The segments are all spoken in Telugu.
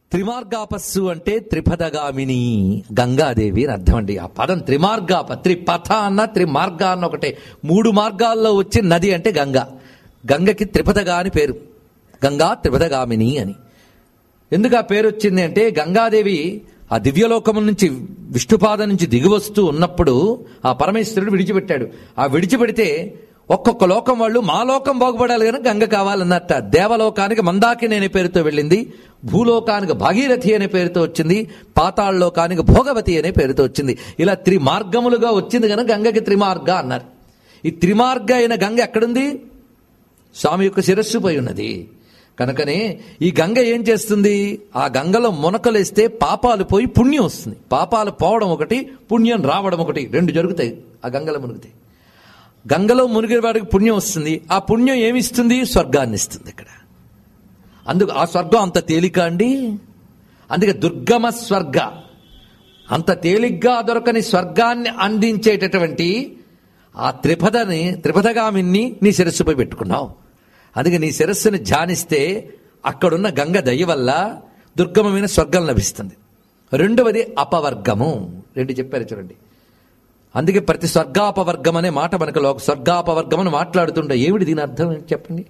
త్రిమార్గాపస్సు అంటే త్రిపథగామిని గంగాదేవి అని అర్థం అండి ఆ పదం త్రిమార్గాప త్రిపథ అన్న త్రిమార్గ అన్న ఒకటే మూడు మార్గాల్లో వచ్చే నది అంటే గంగ గంగకి త్రిపథగా అని పేరు గంగా త్రిపథగామిని అని ఎందుకు ఆ పేరు వచ్చింది అంటే గంగాదేవి ఆ దివ్యలోకము నుంచి విష్ణుపాద నుంచి దిగివస్తూ ఉన్నప్పుడు ఆ పరమేశ్వరుడు విడిచిపెట్టాడు ఆ విడిచిపెడితే ఒక్కొక్క లోకం వాళ్ళు మా లోకం బాగుపడాలి కనుక గంగ కావాలన్నట్ట దేవలోకానికి మందాకిని అనే పేరుతో వెళ్ళింది భూలోకానికి భాగీరథి అనే పేరుతో వచ్చింది పాతాళలోకానికి భోగవతి అనే పేరుతో వచ్చింది ఇలా త్రిమార్గములుగా వచ్చింది కనుక గంగకి త్రిమార్గ అన్నారు ఈ త్రిమార్గ అయిన గంగ ఎక్కడుంది స్వామి యొక్క శిరస్సుపై ఉన్నది కనుకనే ఈ గంగ ఏం చేస్తుంది ఆ గంగలో మునకలేస్తే పాపాలు పోయి పుణ్యం వస్తుంది పాపాలు పోవడం ఒకటి పుణ్యం రావడం ఒకటి రెండు జరుగుతాయి ఆ గంగలో మునుగుతాయి గంగలో మునిగే వాడికి పుణ్యం వస్తుంది ఆ పుణ్యం ఏమిస్తుంది స్వర్గాన్ని ఇస్తుంది ఇక్కడ అందుకు ఆ స్వర్గం అంత తేలిక అండి అందుకే దుర్గమ స్వర్గ అంత తేలిగ్గా దొరకని స్వర్గాన్ని అందించేటటువంటి ఆ త్రిపదని త్రిపథగామిని నీ శిరస్సుపై పెట్టుకున్నావు అందుకే నీ శిరస్సుని ధ్యానిస్తే అక్కడున్న గంగ దయ వల్ల దుర్గమమైన స్వర్గం లభిస్తుంది రెండవది అపవర్గము రెండు చెప్పారు చూడండి అందుకే ప్రతి స్వర్గాపవర్గం అనే మాట మనకు లోక స్వర్గాపవర్గం అని మాట్లాడుతుండే ఏమిటి దీని అర్థం ఏంటి చెప్పండి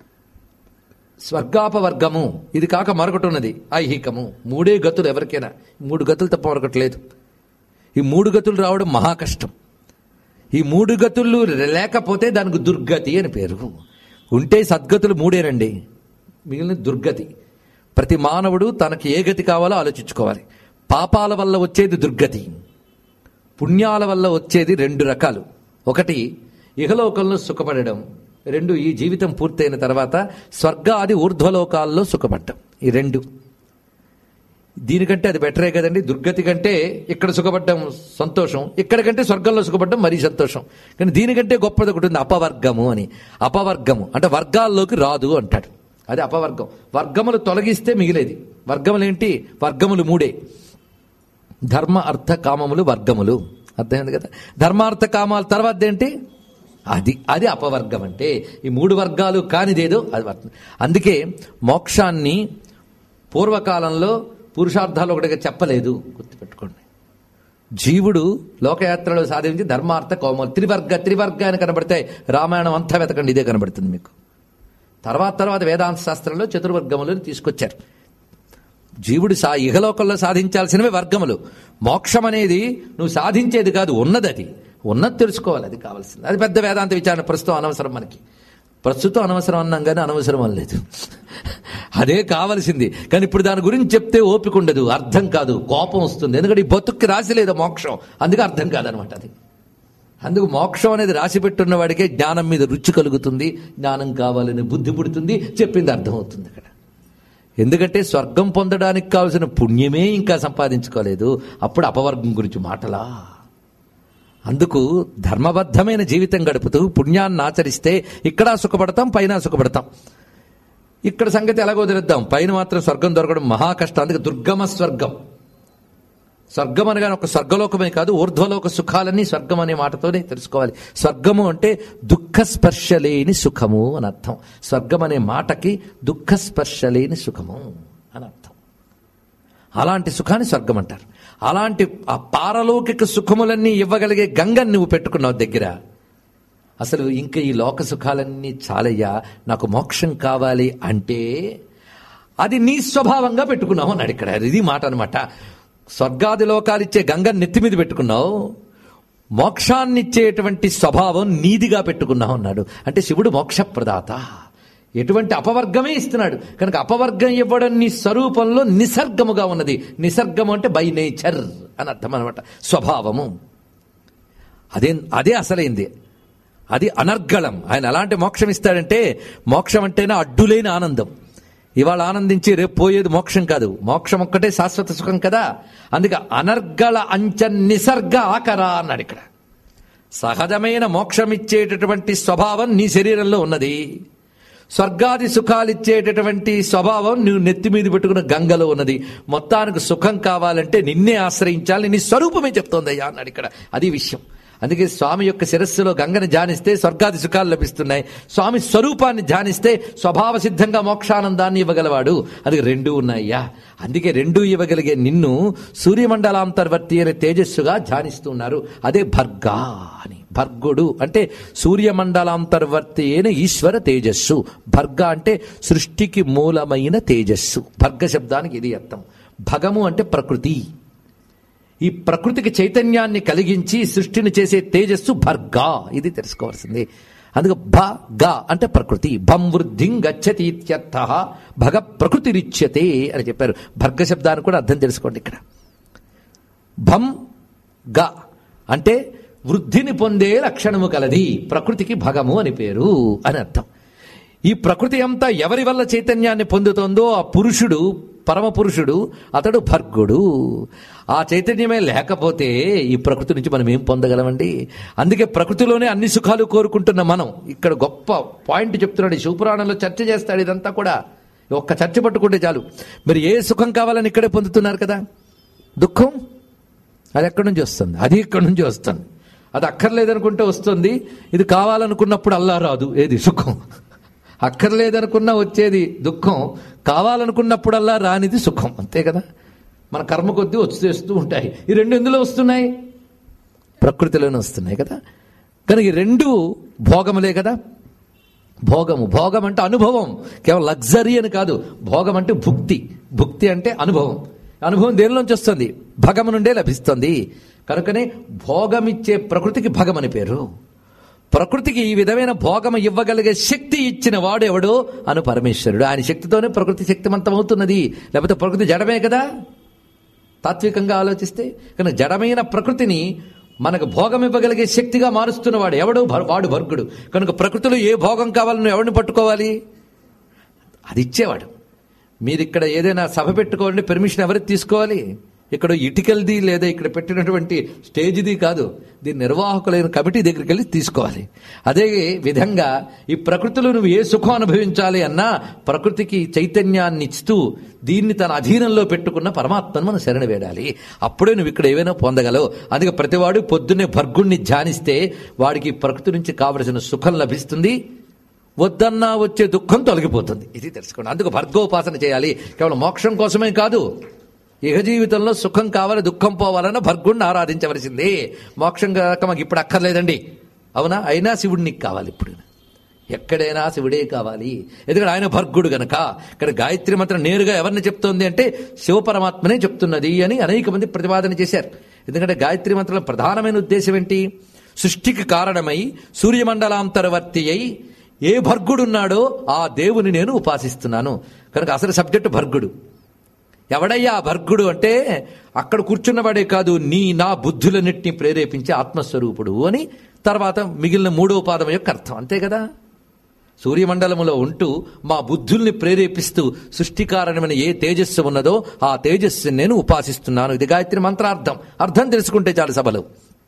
స్వర్గాపవర్గము ఇది కాక మరొకటి ఉన్నది ఐహికము మూడే గతులు ఎవరికైనా మూడు గతులు తప్ప మరొకటి లేదు ఈ మూడు గతులు రావడం మహా కష్టం ఈ మూడు గతులు లేకపోతే దానికి దుర్గతి అని పేరు ఉంటే సద్గతులు మూడేనండి మిగిలిన దుర్గతి ప్రతి మానవుడు తనకి ఏ గతి కావాలో ఆలోచించుకోవాలి పాపాల వల్ల వచ్చేది దుర్గతి పుణ్యాల వల్ల వచ్చేది రెండు రకాలు ఒకటి ఇహలోకంలో సుఖపడడం రెండు ఈ జీవితం పూర్తయిన తర్వాత స్వర్గాది ఊర్ధ్వలోకాల్లో సుఖపడటం ఈ రెండు దీనికంటే అది బెటరే కదండి దుర్గతి కంటే ఇక్కడ సుఖపడ్డం సంతోషం ఇక్కడ కంటే స్వర్గంలో సుఖపడ్డం మరీ సంతోషం కానీ దీనికంటే గొప్పది ఒకటి ఉంది అపవర్గము అని అపవర్గము అంటే వర్గాల్లోకి రాదు అంటాడు అది అపవర్గం వర్గములు తొలగిస్తే మిగిలేది వర్గములు ఏంటి వర్గములు మూడే ధర్మ అర్థ కామములు వర్గములు అర్థమైంది కదా ధర్మార్థ కామాల తర్వాత ఏంటి అది అది అపవర్గం అంటే ఈ మూడు వర్గాలు కానిదేదో అది వర్గం అందుకే మోక్షాన్ని పూర్వకాలంలో పురుషార్థాలు ఒకటిగా చెప్పలేదు గుర్తుపెట్టుకోండి జీవుడు లోకయాత్రలో సాధించి ధర్మార్థ కోమలు త్రివర్గ త్రివర్గ అని కనబడతాయి రామాయణం అంతా వెతకండి ఇదే కనబడుతుంది మీకు తర్వాత తర్వాత వేదాంత శాస్త్రంలో చతుర్వర్గములను తీసుకొచ్చారు జీవుడు సా ఇహలోకంలో సాధించాల్సినవి వర్గములు మోక్షం అనేది నువ్వు సాధించేది కాదు ఉన్నది అది ఉన్నది తెలుసుకోవాలి అది కావాల్సింది అది పెద్ద వేదాంత విచారణ ప్రస్తుతం అనవసరం మనకి ప్రస్తుతం అనవసరం అన్నాం కానీ అనవసరం అనలేదు అదే కావలసింది కానీ ఇప్పుడు దాని గురించి చెప్తే ఓపిక ఉండదు అర్థం కాదు కోపం వస్తుంది ఎందుకంటే ఈ బతుక్కి రాసి లేదు మోక్షం అందుకే అర్థం కాదనమాట అది అందుకు మోక్షం అనేది రాసి పెట్టున్న వాడికే జ్ఞానం మీద రుచి కలుగుతుంది జ్ఞానం కావాలని బుద్ధి పుడుతుంది చెప్పింది అర్థమవుతుంది అక్కడ ఎందుకంటే స్వర్గం పొందడానికి కావలసిన పుణ్యమే ఇంకా సంపాదించుకోలేదు అప్పుడు అపవర్గం గురించి మాటలా అందుకు ధర్మబద్ధమైన జీవితం గడుపుతూ పుణ్యాన్ని ఆచరిస్తే ఇక్కడ సుఖపడతాం పైన సుఖపడతాం ఇక్కడ సంగతి ఎలాగో వదిలేద్దాం పైన మాత్రం స్వర్గం దొరకడం మహా కష్టం అందుకే దుర్గమ స్వర్గం స్వర్గం అనగానే ఒక స్వర్గలోకమే కాదు ఊర్ధ్వలోక సుఖాలన్నీ స్వర్గం అనే మాటతోనే తెలుసుకోవాలి స్వర్గము అంటే దుఃఖ స్పర్శ లేని సుఖము అని అర్థం స్వర్గం అనే మాటకి దుఃఖ స్పర్శ లేని సుఖము అని అర్థం అలాంటి సుఖాన్ని స్వర్గం అంటారు అలాంటి ఆ పారలౌకిక సుఖములన్నీ ఇవ్వగలిగే గంగని నువ్వు పెట్టుకున్నావు దగ్గర అసలు ఇంకా ఈ లోక సుఖాలన్నీ చాలయ్యా నాకు మోక్షం కావాలి అంటే అది నీ స్వభావంగా పెట్టుకున్నావు అన్నాడు ఇక్కడ ఇది మాట అనమాట స్వర్గాది లోకాలు ఇచ్చే గంగ నెత్తి మీద పెట్టుకున్నావు మోక్షాన్నిచ్చేటువంటి స్వభావం నీదిగా పెట్టుకున్నావు అన్నాడు అంటే శివుడు మోక్షప్రదాత ఎటువంటి అపవర్గమే ఇస్తున్నాడు కనుక అపవర్గం ఇవ్వడం నీ స్వరూపంలో నిసర్గముగా ఉన్నది నిసర్గము అంటే బై నేచర్ అని అర్థం అనమాట స్వభావము అదే అదే అసలైంది అది అనర్గళం ఆయన ఎలాంటి మోక్షం ఇస్తాడంటే మోక్షం అంటేనే అడ్డులేని ఆనందం ఇవాళ ఆనందించి రేపు పోయేది మోక్షం కాదు మోక్షం ఒక్కటే శాశ్వత సుఖం కదా అందుకే అనర్గళ అంచ నిసర్గ ఆకరా అన్నాడు ఇక్కడ సహజమైన మోక్షం ఇచ్చేటటువంటి స్వభావం నీ శరీరంలో ఉన్నది స్వర్గాది సుఖాలిచ్చేటటువంటి స్వభావం నువ్వు నెత్తి మీద పెట్టుకున్న గంగలో ఉన్నది మొత్తానికి సుఖం కావాలంటే నిన్నే ఆశ్రయించాలి నీ స్వరూపమే చెప్తోందయ్యా అన్నాడు ఇక్కడ అది విషయం అందుకే స్వామి యొక్క శిరస్సులో గంగని ధ్యానిస్తే స్వర్గాది సుఖాలు లభిస్తున్నాయి స్వామి స్వరూపాన్ని ధ్యానిస్తే స్వభావ సిద్ధంగా మోక్షానందాన్ని ఇవ్వగలవాడు అది రెండు ఉన్నాయ్యా అందుకే రెండు ఇవ్వగలిగే నిన్ను సూర్యమండలాంతర్వర్తి అనే తేజస్సుగా ధ్యానిస్తున్నారు అదే భర్గా అని భర్గుడు అంటే సూర్యమండలాంతర్వర్తి అయిన ఈశ్వర తేజస్సు భర్గ అంటే సృష్టికి మూలమైన తేజస్సు భర్గ శబ్దానికి ఇది అర్థం భగము అంటే ప్రకృతి ఈ ప్రకృతికి చైతన్యాన్ని కలిగించి సృష్టిని చేసే తేజస్సు భర్గా ఇది తెలుసుకోవాల్సింది అందుకు భ గ అంటే ప్రకృతి భం వృద్ధిం గచ్చతి ఇత్యర్థ భగ ప్రకృతిరిచ్యతే అని చెప్పారు భర్గ శబ్దాన్ని కూడా అర్థం తెలుసుకోండి ఇక్కడ భం గ అంటే వృద్ధిని పొందే లక్షణము కలది ప్రకృతికి భగము అని పేరు అని అర్థం ఈ ప్రకృతి అంతా ఎవరి వల్ల చైతన్యాన్ని పొందుతోందో ఆ పురుషుడు పరమ పురుషుడు అతడు భర్గుడు ఆ చైతన్యమే లేకపోతే ఈ ప్రకృతి నుంచి మనం ఏం పొందగలమండి అందుకే ప్రకృతిలోనే అన్ని సుఖాలు కోరుకుంటున్న మనం ఇక్కడ గొప్ప పాయింట్ చెప్తున్నాడు ఈ శివపురాణంలో చర్చ చేస్తాడు ఇదంతా కూడా ఒక్క చర్చ పట్టుకుంటే చాలు మీరు ఏ సుఖం కావాలని ఇక్కడే పొందుతున్నారు కదా దుఃఖం అది ఎక్కడి నుంచి వస్తుంది అది ఇక్కడి నుంచి వస్తుంది అది అక్కర్లేదనుకుంటే వస్తుంది ఇది కావాలనుకున్నప్పుడు అల్లా రాదు ఏది సుఖం అక్కర్లేదనుకున్నా వచ్చేది దుఃఖం కావాలనుకున్నప్పుడల్లా రానిది సుఖం అంతే కదా మన కర్మ కొద్దీ వచ్చేస్తూ ఉంటాయి ఈ రెండు ఎందులో వస్తున్నాయి ప్రకృతిలోనే వస్తున్నాయి కదా కనుక ఈ రెండు భోగములే కదా భోగము భోగం అంటే అనుభవం కేవలం లగ్జరీ అని కాదు భోగం అంటే భుక్తి భుక్తి అంటే అనుభవం అనుభవం దేనిలోంచి వస్తుంది భగము నుండే లభిస్తుంది కనుకనే భోగమిచ్చే ప్రకృతికి భగం అని పేరు ప్రకృతికి ఈ విధమైన భోగం ఇవ్వగలిగే శక్తి ఇచ్చిన వాడు ఎవడో అను పరమేశ్వరుడు ఆయన శక్తితోనే ప్రకృతి శక్తిమంతమవుతున్నది లేకపోతే ప్రకృతి జడమే కదా తాత్వికంగా ఆలోచిస్తే కానీ జడమైన ప్రకృతిని మనకు భోగం ఇవ్వగలిగే శక్తిగా మారుస్తున్నవాడు ఎవడు భర్- వాడు భర్గుడు కనుక ప్రకృతిలో ఏ భోగం కావాలని ఎవరిని పట్టుకోవాలి అది ఇచ్చేవాడు మీరు ఇక్కడ ఏదైనా సభ పెట్టుకోవాలంటే పెర్మిషన్ ఎవరికి తీసుకోవాలి ఇక్కడ ఇటుకలది లేదా ఇక్కడ పెట్టినటువంటి స్టేజ్ది కాదు దీని నిర్వాహకులైన కమిటీ దగ్గరికి వెళ్ళి తీసుకోవాలి అదే విధంగా ఈ ప్రకృతిలో నువ్వు ఏ సుఖం అనుభవించాలి అన్నా ప్రకృతికి చైతన్యాన్ని ఇస్తూ దీన్ని తన అధీనంలో పెట్టుకున్న పరమాత్మను మనం శరణ వేడాలి అప్పుడే నువ్వు ఇక్కడ ఏవైనా పొందగలవు అందుకే ప్రతివాడు పొద్దున్నే భర్గుణ్ణి ధ్యానిస్తే వాడికి ప్రకృతి నుంచి కావలసిన సుఖం లభిస్తుంది వద్దన్నా వచ్చే దుఃఖం తొలగిపోతుంది ఇది తెలుసుకోండి అందుకు భర్గోపాసన చేయాలి కేవలం మోక్షం కోసమే కాదు ఇహ జీవితంలో సుఖం కావాలి దుఃఖం పోవాలన్న భర్గుణ్ణి ఆరాధించవలసిందే మోక్షం కాక మాకు ఇప్పుడు అక్కర్లేదండి అవునా అయినా శివుడు నీకు కావాలి ఇప్పుడు ఎక్కడైనా శివుడే కావాలి ఎందుకంటే ఆయన భర్గుడు గనక ఇక్కడ గాయత్రి మంత్రం నేరుగా ఎవరిని చెప్తోంది అంటే శివ పరమాత్మనే చెప్తున్నది అని అనేక మంది ప్రతిపాదన చేశారు ఎందుకంటే గాయత్రి మంత్రంలో ప్రధానమైన ఉద్దేశం ఏంటి సృష్టికి కారణమై సూర్యమండలాంతర్వర్తి అయి ఏ భర్గుడున్నాడో ఆ దేవుని నేను ఉపాసిస్తున్నాను కనుక అసలు సబ్జెక్టు భర్గుడు ఎవడయ్యా ఆ భర్గుడు అంటే అక్కడ కూర్చున్నవాడే కాదు నీ నా బుద్ధులన్నింటినీ ప్రేరేపించే ఆత్మస్వరూపుడు అని తర్వాత మిగిలిన మూడో పాదం యొక్క అర్థం అంతే కదా సూర్యమండలములో ఉంటూ మా బుద్ధుల్ని ప్రేరేపిస్తూ సృష్టి కారణమైన ఏ తేజస్సు ఉన్నదో ఆ తేజస్సుని నేను ఉపాసిస్తున్నాను ఇది గాయత్రి మంత్రార్థం అర్థం తెలుసుకుంటే చాలు సభలో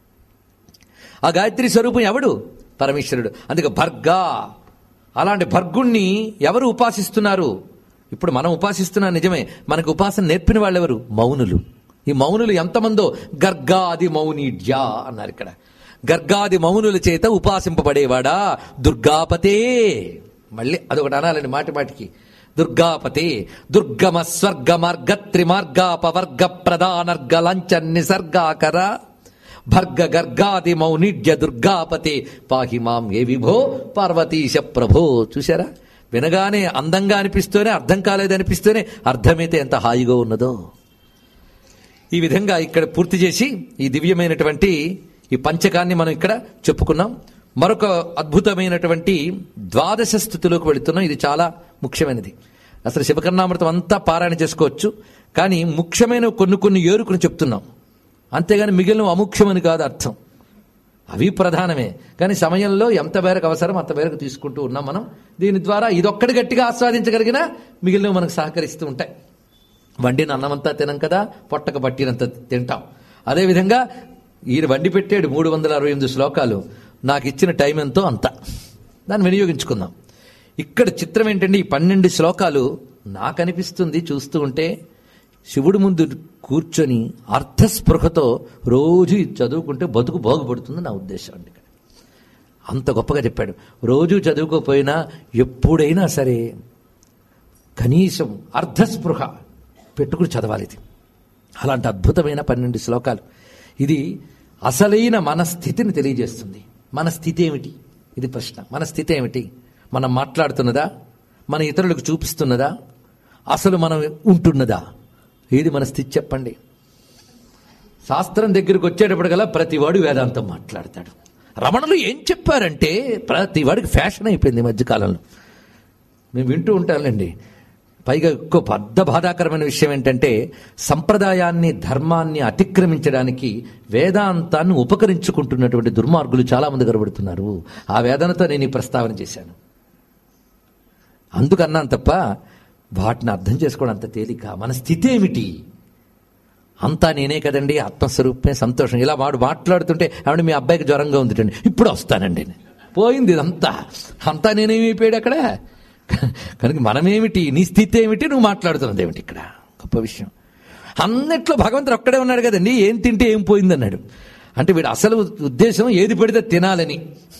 ఆ గాయత్రి స్వరూపం ఎవడు పరమేశ్వరుడు అందుకే భర్గా అలాంటి భర్గుణ్ణి ఎవరు ఉపాసిస్తున్నారు ఇప్పుడు మనం ఉపాసిస్తున్నా నిజమే మనకు ఉపాసన నేర్పిన వాళ్ళెవరు మౌనులు ఈ మౌనులు ఎంతమందో గర్గాది మౌనిడ్యా అన్నారు ఇక్కడ గర్గాది మౌనుల చేత ఉపాసింపబడేవాడా దుర్గాపతే మళ్ళీ అదొకటి అనాలండి మాటి మాటికి దుర్గాపతే దుర్గమ స్వర్గ మార్గ త్రిమార్గాపవర్గ ప్రధానర్గ లంచ నిసర్గాకర భర్గ గర్గాది మౌనిడ్య దుర్గాపతే పాహి మాం ఏ విభో పార్వతీశ ప్రభో చూసారా వినగానే అందంగా అనిపిస్తూనే అర్థం కాలేదనిపిస్తూనే అర్థమైతే ఎంత హాయిగా ఉన్నదో ఈ విధంగా ఇక్కడ పూర్తి చేసి ఈ దివ్యమైనటువంటి ఈ పంచకాన్ని మనం ఇక్కడ చెప్పుకున్నాం మరొక అద్భుతమైనటువంటి ద్వాదశ స్థుతిలోకి వెళుతున్నాం ఇది చాలా ముఖ్యమైనది అసలు శివకర్ణామృతం అంతా పారాయణ చేసుకోవచ్చు కానీ ముఖ్యమైన కొన్ని కొన్ని ఏరుకుని చెప్తున్నాం అంతేగాని మిగిలిన అముఖ్యమని కాదు అర్థం అవి ప్రధానమే కానీ సమయంలో ఎంత మేరకు అవసరం అంత మేరకు తీసుకుంటూ ఉన్నాం మనం దీని ద్వారా ఇదొక్కటి గట్టిగా ఆస్వాదించగలిగినా మిగిలినవి మనకు సహకరిస్తూ ఉంటాయి వండిన అన్నమంతా తినం కదా పొట్టక పట్టినంత తింటాం అదేవిధంగా ఈయన వండి పెట్టాడు మూడు వందల అరవై ఎనిమిది శ్లోకాలు నాకు ఇచ్చిన టైం ఎంతో అంత దాన్ని వినియోగించుకుందాం ఇక్కడ చిత్రం ఏంటంటే ఈ పన్నెండు శ్లోకాలు నాకు అనిపిస్తుంది చూస్తూ ఉంటే శివుడి ముందు కూర్చొని అర్థస్పృహతో రోజు ఇది చదువుకుంటే బతుకు బాగుపడుతుంది నా ఉద్దేశం అండి ఇక్కడ అంత గొప్పగా చెప్పాడు రోజు చదువుకోపోయినా ఎప్పుడైనా సరే కనీసం అర్ధస్పృహ పెట్టుకుని చదవాలి ఇది అలాంటి అద్భుతమైన పన్నెండు శ్లోకాలు ఇది అసలైన మన స్థితిని తెలియజేస్తుంది మన స్థితి ఏమిటి ఇది ప్రశ్న మన స్థితి ఏమిటి మనం మాట్లాడుతున్నదా మన ఇతరులకు చూపిస్తున్నదా అసలు మనం ఉంటున్నదా ఏది మన స్థితి చెప్పండి శాస్త్రం దగ్గరికి వచ్చేటప్పటికల్లా ప్రతివాడు వేదాంతం మాట్లాడతాడు రమణులు ఏం చెప్పారంటే ప్రతివాడికి ఫ్యాషన్ అయిపోయింది ఈ మధ్యకాలంలో మేము వింటూ ఉంటానండి పైగా ఎక్కువ పెద్ద బాధాకరమైన విషయం ఏంటంటే సంప్రదాయాన్ని ధర్మాన్ని అతిక్రమించడానికి వేదాంతాన్ని ఉపకరించుకుంటున్నటువంటి దుర్మార్గులు చాలా మంది కనబడుతున్నారు ఆ వేదనతో నేను ఈ ప్రస్తావన చేశాను అందుకన్నాను తప్ప వాటిని అర్థం చేసుకోవడం అంత తేలిక మన స్థితి ఏమిటి అంతా నేనే కదండి ఆత్మస్వరూపమే సంతోషం ఇలా వాడు మాట్లాడుతుంటే ఆవిడ మీ అబ్బాయికి జ్వరంగా ఉందిటండి ఇప్పుడు వస్తానండి పోయింది ఇదంతా అంతా నేనేమైపోయాడు అక్కడ కనుక మనమేమిటి నీ స్థితి ఏమిటి నువ్వు మాట్లాడుతున్నది ఏమిటి ఇక్కడ గొప్ప విషయం అన్నిట్లో భగవంతుడు ఒక్కడే ఉన్నాడు కదండి ఏం తింటే ఏం పోయింది అన్నాడు అంటే వీడు అసలు ఉద్దేశం ఏది పెడితే తినాలని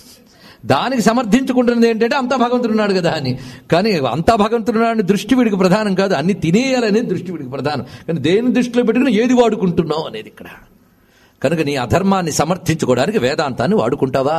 దానికి సమర్థించుకుంటున్నది ఏంటంటే అంతా భగవంతుడు ఉన్నాడు కదా అని కానీ అంతా భగవంతుడు ఉన్నాడు అని దృష్టి వీడికి ప్రధానం కాదు అన్ని తినేయాలనేది దృష్టి వీడికి ప్రధానం కానీ దేని దృష్టిలో పెట్టుకుని ఏది వాడుకుంటున్నావు అనేది ఇక్కడ కనుక నీ అధర్మాన్ని సమర్థించుకోవడానికి వేదాంతాన్ని వాడుకుంటావా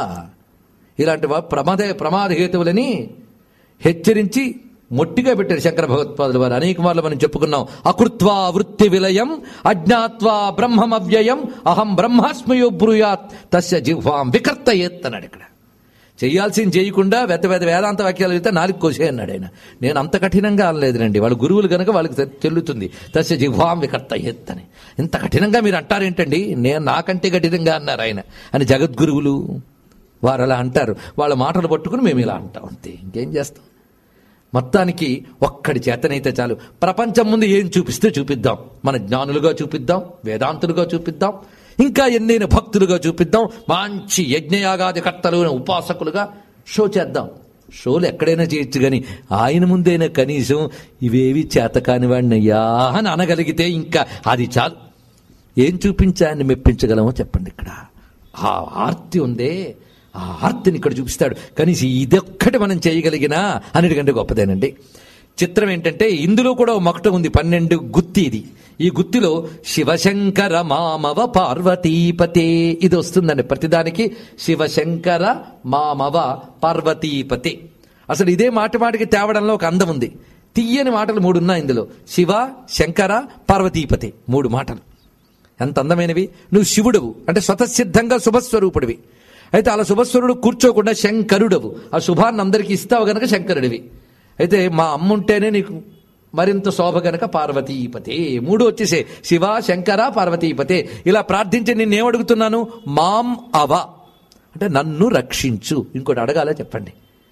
ఇలాంటి వా- ప్రమాద ప్రమాద హేతువులని హెచ్చరించి మొట్టిగా పెట్టారు శంకర భగవత్పాదుల వారు అనేక మార్లు మనం చెప్పుకున్నాం అకృత్వా వృత్తి విలయం అజ్ఞాత్వా బ్రహ్మమవ్యయం అహం బ్రహ్మాస్మయో బ్రూయాత్ తస్య జిహ్వాం వికర్తయేత్ అన్నాడు ఇక్కడ చేయాల్సింది చేయకుండా వెత వెత వేదాంత వాక్యాలు అయితే నాలుగు కోసే అన్నాడు ఆయన నేను అంత కఠినంగా అనలేదునండి వాళ్ళ గురువులు కనుక వాళ్ళకి తె- చెల్లుతుంది తస్య జిహ్వాం వికర్త అని ఇంత కఠినంగా మీరు అంటారేంటండి నేను నాకంటే కఠినంగా అన్నారు ఆయన అని జగద్గురువులు వారు అలా అంటారు వాళ్ళ మాటలు పట్టుకుని మేము ఇలా అంటాం అంతే ఇంకేం చేస్తాం మొత్తానికి ఒక్కడి చేతనైతే చాలు ప్రపంచం ముందు ఏం చూపిస్తే చూపిద్దాం మన జ్ఞానులుగా చూపిద్దాం వేదాంతులుగా చూపిద్దాం ఇంకా ఎన్నైనా భక్తులుగా చూపిద్దాం మంచి యజ్ఞయాగాది కర్తలు ఉపాసకులుగా షో చేద్దాం షోలు ఎక్కడైనా చేయొచ్చు కానీ ఆయన ముందైనా కనీసం ఇవేవి చేత కానివాడినయ్యా అని అనగలిగితే ఇంకా అది చాలు ఏం చూపించాన్ని మెప్పించగలమో చెప్పండి ఇక్కడ ఆ ఆర్తి ఉందే ఆ ఆర్తిని ఇక్కడ చూపిస్తాడు కనీసం ఇదొక్కటి మనం చేయగలిగినా అన్నిటికంటే గొప్పదేనండి చిత్రం ఏంటంటే ఇందులో కూడా ఒక మకుట ఉంది పన్నెండు గుత్తి ఇది ఈ గుత్తిలో శివశంకర మామవ పార్వతీపతే ఇది వస్తుందండి ప్రతిదానికి శివశంకర మామవ పార్వతీపతే అసలు ఇదే మాట మాటికి తేవడంలో ఒక అందం ఉంది తీయని మాటలు మూడు ఉన్నాయి ఇందులో శివ శంకర పార్వతీపతి మూడు మాటలు ఎంత అందమైనవి నువ్వు శివుడవు అంటే స్వతసిద్ధంగా శుభస్వరూపుడివి అయితే అలా శుభస్వరుడు కూర్చోకుండా శంకరుడవు ఆ శుభాన్ని అందరికీ ఇస్తావు గనక శంకరుడివి అయితే మా అమ్ముంటేనే నీకు మరింత శోభ గనక పార్వతీపతే మూడు వచ్చేసే శివ శంకర పార్వతీపతే ఇలా ప్రార్థించి నిన్నేమడుగుతున్నాను మాం అవ అంటే నన్ను రక్షించు ఇంకోటి అడగాల చెప్పండి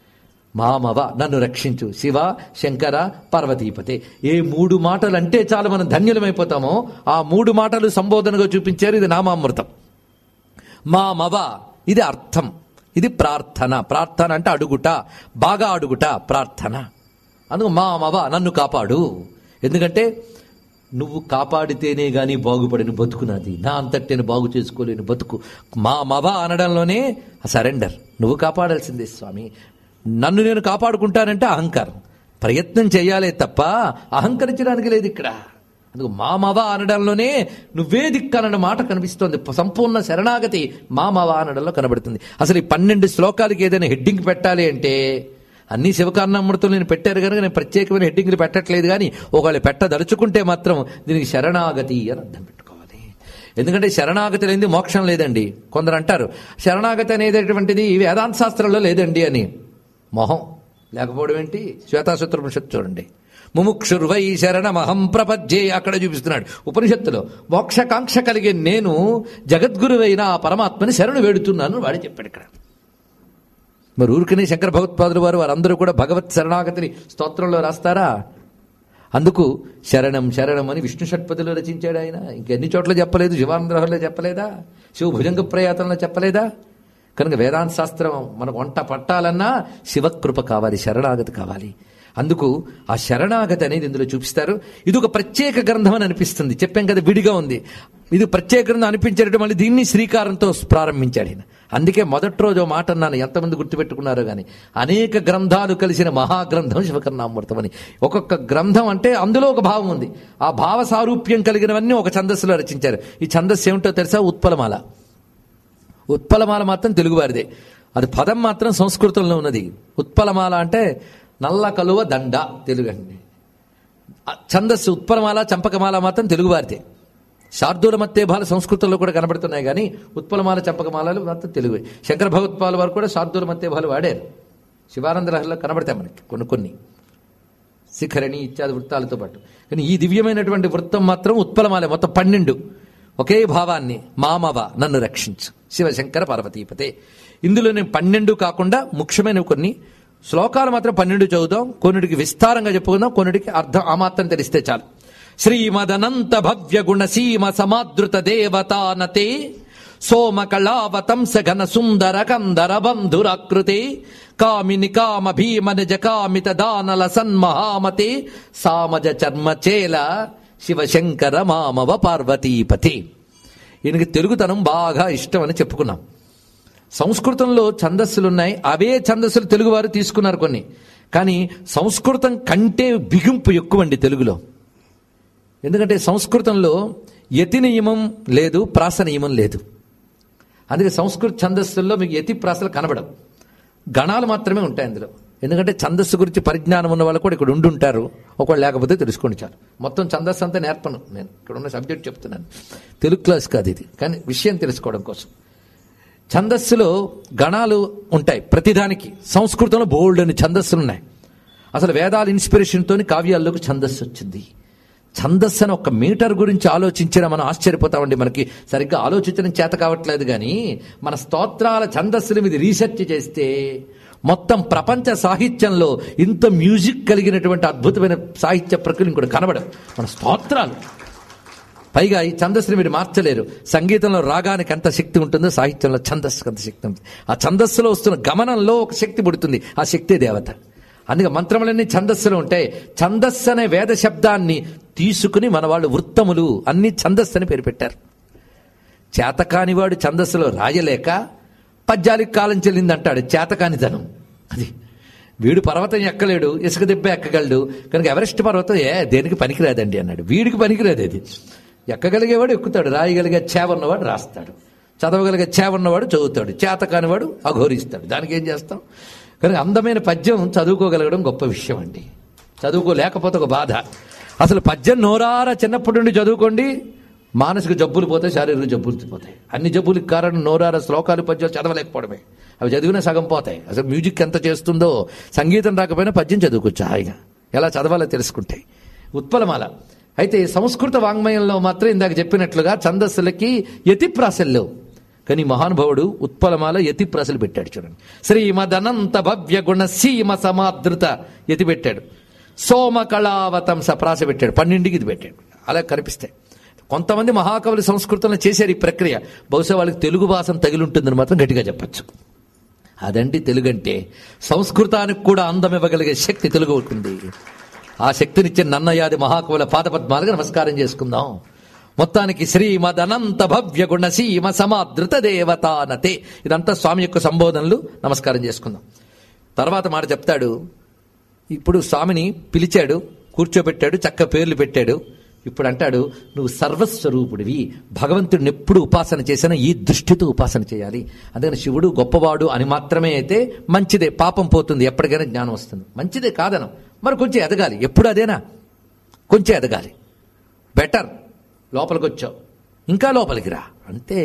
మామవ నన్ను రక్షించు శివ శంకర పార్వతీపతే ఏ మూడు మాటలు అంటే చాలు మనం ధన్యులమైపోతామో ఆ మూడు మాటలు సంబోధనగా చూపించారు ఇది నామామృతం మామవ ఇది అర్థం ఇది ప్రార్థన ప్రార్థన అంటే అడుగుట బాగా అడుగుట ప్రార్థన అందుకు మామవ నన్ను కాపాడు ఎందుకంటే నువ్వు కాపాడితేనే గాని బాగుపడిన బతుకున్నది నా అంతటేను బాగు చేసుకోలేని బతుకు మా మవ అనడంలోనే సరెండర్ నువ్వు కాపాడాల్సిందే స్వామి నన్ను నేను కాపాడుకుంటానంటే అహంకారం ప్రయత్నం చేయాలే తప్ప అహంకరించడానికి లేదు ఇక్కడ అందుకు మా మవ అనడంలోనే నువ్వే దిక్కనన్న మాట కనిపిస్తోంది సంపూర్ణ శరణాగతి మా మవ అనడంలో కనబడుతుంది అసలు ఈ పన్నెండు శ్లోకాలకి ఏదైనా హెడ్డింగ్ పెట్టాలి అంటే అన్ని శివకారణామృతులు నేను పెట్టారు కనుక నేను ప్రత్యేకమైన హెడ్డింగ్లు పెట్టట్లేదు కానీ ఒకవేళ పెట్టదలుచుకుంటే మాత్రం దీనికి శరణాగతి అని అర్థం పెట్టుకోవాలి ఎందుకంటే శరణాగతి లేనిది మోక్షం లేదండి కొందరు అంటారు శరణాగతి అనేటటువంటిది వేదాంత శాస్త్రంలో లేదండి అని మొహం లేకపోవడం ఏంటి శ్వేతాసూత్రోపనిషత్తు చూడండి ముముక్షుర్వై శరణమహం ప్రపజ్జే అక్కడ చూపిస్తున్నాడు ఉపనిషత్తులో మోక్షకాంక్ష కలిగే నేను జగద్గురువైన ఆ పరమాత్మని శరణు వేడుతున్నాను వాడే చెప్పాడు ఇక్కడ మరి ఊరికనే శంకర భగవత్పాదులు వారు వారందరూ కూడా భగవత్ శరణాగతిని స్తోత్రంలో రాస్తారా అందుకు శరణం శరణం అని విష్ణు షట్పతిలో రచించాడు ఆయన ఇంకెన్ని చోట్ల చెప్పలేదు శివానందరహంలో చెప్పలేదా శివ భుజంగ ప్రయాతంలో చెప్పలేదా కనుక వేదాంత శాస్త్రం మనకు వంట పట్టాలన్నా శివకృప కావాలి శరణాగతి కావాలి అందుకు ఆ శరణాగతి అనేది ఇందులో చూపిస్తారు ఇది ఒక ప్రత్యేక గ్రంథం అని అనిపిస్తుంది చెప్పాం కదా విడిగా ఉంది ఇది ప్రత్యేక గ్రంథం అనిపించేటట్టు మళ్ళీ దీన్ని శ్రీకారంతో ప్రారంభించాడు ఈయన అందుకే మొదటి రోజు ఓ మాట అన్నాను ఎంతమంది గుర్తుపెట్టుకున్నారో కానీ అనేక గ్రంథాలు కలిసిన మహాగ్రంథం శివకర్ణామృతం అని ఒక్కొక్క గ్రంథం అంటే అందులో ఒక భావం ఉంది ఆ భావ సారూప్యం కలిగినవన్నీ ఒక ఛందస్సులో రచించారు ఈ ఛందస్సు ఏమిటో తెలుసా ఉత్పలమాల ఉత్పలమాల మాత్రం తెలుగువారిదే అది పదం మాత్రం సంస్కృతంలో ఉన్నది ఉత్పలమాల అంటే నల్ల కలువ దండ తెలుగు అండి ఆ ఛందస్సు ఉత్పలమాల చంపకమాల మాత్రం తెలుగువారిదే శార్దూల మత్తేభాలు సంస్కృతంలో కూడా కనబడుతున్నాయి కానీ ఉత్పలమాల చంపకమాలలు మాత్రం తెలుగు శంకర భగవత్పాల్ వారు కూడా శార్దూల మత్తేభాలు వాడారు శివానంద లహరిలో కనబడతాయి మనకి కొన్ని కొన్ని శిఖరణి ఇత్యాది వృత్తాలతో పాటు కానీ ఈ దివ్యమైనటువంటి వృత్తం మాత్రం ఉత్పలమాలే మొత్తం పన్నెండు ఒకే భావాన్ని మామవ నన్ను రక్షించు శివశంకర పార్వతీపతే ఇందులో నేను పన్నెండు కాకుండా ముఖ్యమైన కొన్ని శ్లోకాలు మాత్రం పన్నెండు చదువుదాం కొన్నిటికి విస్తారంగా చెప్పుకుందాం కొన్నిటికి అర్థం ఆ మాత్రం తెలిస్తే చాలు శ్రీమదనంత భవ్య గుణ సీమ సమాదృత దేవతానతే సోమ కళావతంస ఘన సుందర కందర బంధురాకృతే కామిని కామ భీమ నిజ కామిత దానల సన్మహామతే సామజ చర్మ చేల శివశంకర మామవ పార్వతీపతి ఈయనకి తెలుగుతనం బాగా ఇష్టం అని చెప్పుకున్నాం సంస్కృతంలో ఛందస్సులు ఉన్నాయి అవే ఛందస్సులు తెలుగువారు తీసుకున్నారు కొన్ని కానీ సంస్కృతం కంటే బిగింపు ఎక్కువండి తెలుగులో ఎందుకంటే సంస్కృతంలో యతి నియమం లేదు ప్రాస నియమం లేదు అందుకే సంస్కృత ఛందస్సుల్లో మీకు యతి ప్రాసలు కనబడవు గణాలు మాత్రమే ఉంటాయి అందులో ఎందుకంటే ఛందస్సు గురించి పరిజ్ఞానం ఉన్న వాళ్ళు కూడా ఇక్కడ ఉండుంటారు ఒకళ్ళు లేకపోతే తెలుసుకోండి చాలు మొత్తం ఛందస్సు అంతా నేర్పను నేను ఇక్కడ ఉన్న సబ్జెక్ట్ చెప్తున్నాను తెలుగు క్లాస్ కాదు ఇది కానీ విషయం తెలుసుకోవడం కోసం ఛందస్సులో గణాలు ఉంటాయి ప్రతిదానికి సంస్కృతంలో బోల్డ్ అని ఛందస్సులు ఉన్నాయి అసలు వేదాల ఇన్స్పిరేషన్తో కావ్యాల్లోకి ఛందస్సు వచ్చింది ఛందస్సు అని ఒక మీటర్ గురించి ఆలోచించినా మనం ఆశ్చర్యపోతామండి మనకి సరిగ్గా ఆలోచించడం చేత కావట్లేదు కానీ మన స్తోత్రాల ఛందస్సుల మీద రీసెర్చ్ చేస్తే మొత్తం ప్రపంచ సాహిత్యంలో ఇంత మ్యూజిక్ కలిగినటువంటి అద్భుతమైన సాహిత్య ప్రక్రియ ఇంకోటి కనబడదు మన స్తోత్రాలు పైగా ఈ ఛందస్సుని మీరు మార్చలేరు సంగీతంలో రాగానికి ఎంత శక్తి ఉంటుందో సాహిత్యంలో ఛందస్సుకి అంత శక్తి ఉంటుంది ఆ ఛందస్సులో వస్తున్న గమనంలో ఒక శక్తి పుడుతుంది ఆ శక్తి దేవత అందుకే మంత్రములన్నీ ఛందస్సులో ఉంటాయి ఛందస్సు అనే వేద శబ్దాన్ని తీసుకుని మన వాళ్ళు వృత్తములు అన్ని ఛందస్సు అని పేరు పెట్టారు చేతకానివాడు ఛందస్సులో రాయలేక పద్యాలకు కాలం చెల్లిందంటాడు చేతకానితనం అది వీడు పర్వతం ఎక్కలేడు ఇసుక దెబ్బ ఎక్కగలడు కనుక ఎవరెస్ట్ పర్వతం ఏ దేనికి పనికిరాదండి అన్నాడు వీడికి పనికిరాదు అది ఎక్కగలిగేవాడు ఎక్కుతాడు రాయగలిగే చేవ ఉన్నవాడు రాస్తాడు చదవగలిగే చేవ ఉన్నవాడు చదువుతాడు చేత కానివాడు అఘోరిస్తాడు దానికి ఏం చేస్తాం కనుక అందమైన పద్యం చదువుకోగలగడం గొప్ప విషయం అండి చదువుకోలేకపోతే ఒక బాధ అసలు పద్యం నోరార చిన్నప్పటి నుండి చదువుకోండి మానసిక జబ్బులు పోతాయి శారీరక జబ్బులు పోతాయి అన్ని జబ్బులకు కారణం నోరార శ్లోకాలు పద్యాలు చదవలేకపోవడమే అవి చదివినా సగం పోతాయి అసలు మ్యూజిక్ ఎంత చేస్తుందో సంగీతం రాకపోయినా పద్యం చదువుకోవచ్చు హాయిగా ఎలా చదవాలో తెలుసుకుంటే ఉత్పలమాల అయితే సంస్కృత వాంగ్మయంలో మాత్రం ఇందాక చెప్పినట్లుగా ఛందస్సులకి యతిప్రాసలు కానీ మహానుభావుడు ఉత్పలమాల యతిప్రాసలు పెట్టాడు చూడండి శ్రీమదనంత భవ్య గుణ సీమ సమాదృత యతి పెట్టాడు సోమ కళావతంస ప్రాస పెట్టాడు పన్నెండుకి ఇది పెట్టాడు అలా కనిపిస్తాయి కొంతమంది మహాకవులు సంస్కృతంలో చేశారు ఈ ప్రక్రియ బహుశా వాళ్ళకి తెలుగు భాషను తగిలి ఉంటుందని మాత్రం గట్టిగా చెప్పచ్చు అదండి తెలుగు అంటే సంస్కృతానికి కూడా అందం ఇవ్వగలిగే శక్తి తెలుగు ఉంటుంది ఆ శక్తినిచ్చే నన్నయాది మహాకవుల పాదపద్మాలుగా నమస్కారం చేసుకుందాం మొత్తానికి శ్రీమద్ అనంత భవ్య గుణ సీమ సమాదృత దేవతానతే ఇదంతా స్వామి యొక్క సంబోధనలు నమస్కారం చేసుకుందాం తర్వాత మాట చెప్తాడు ఇప్పుడు స్వామిని పిలిచాడు కూర్చోబెట్టాడు చక్క పేర్లు పెట్టాడు ఇప్పుడు అంటాడు నువ్వు సర్వస్వరూపుడివి భగవంతుడిని ఎప్పుడు ఉపాసన చేసినా ఈ దృష్టితో ఉపాసన చేయాలి అందుకని శివుడు గొప్పవాడు అని మాత్రమే అయితే మంచిదే పాపం పోతుంది ఎప్పటికైనా జ్ఞానం వస్తుంది మంచిదే కాదనం మరి కొంచెం ఎదగాలి ఎప్పుడు అదేనా కొంచెం ఎదగాలి బెటర్ లోపలికి వచ్చావు ఇంకా లోపలికి రా అంతే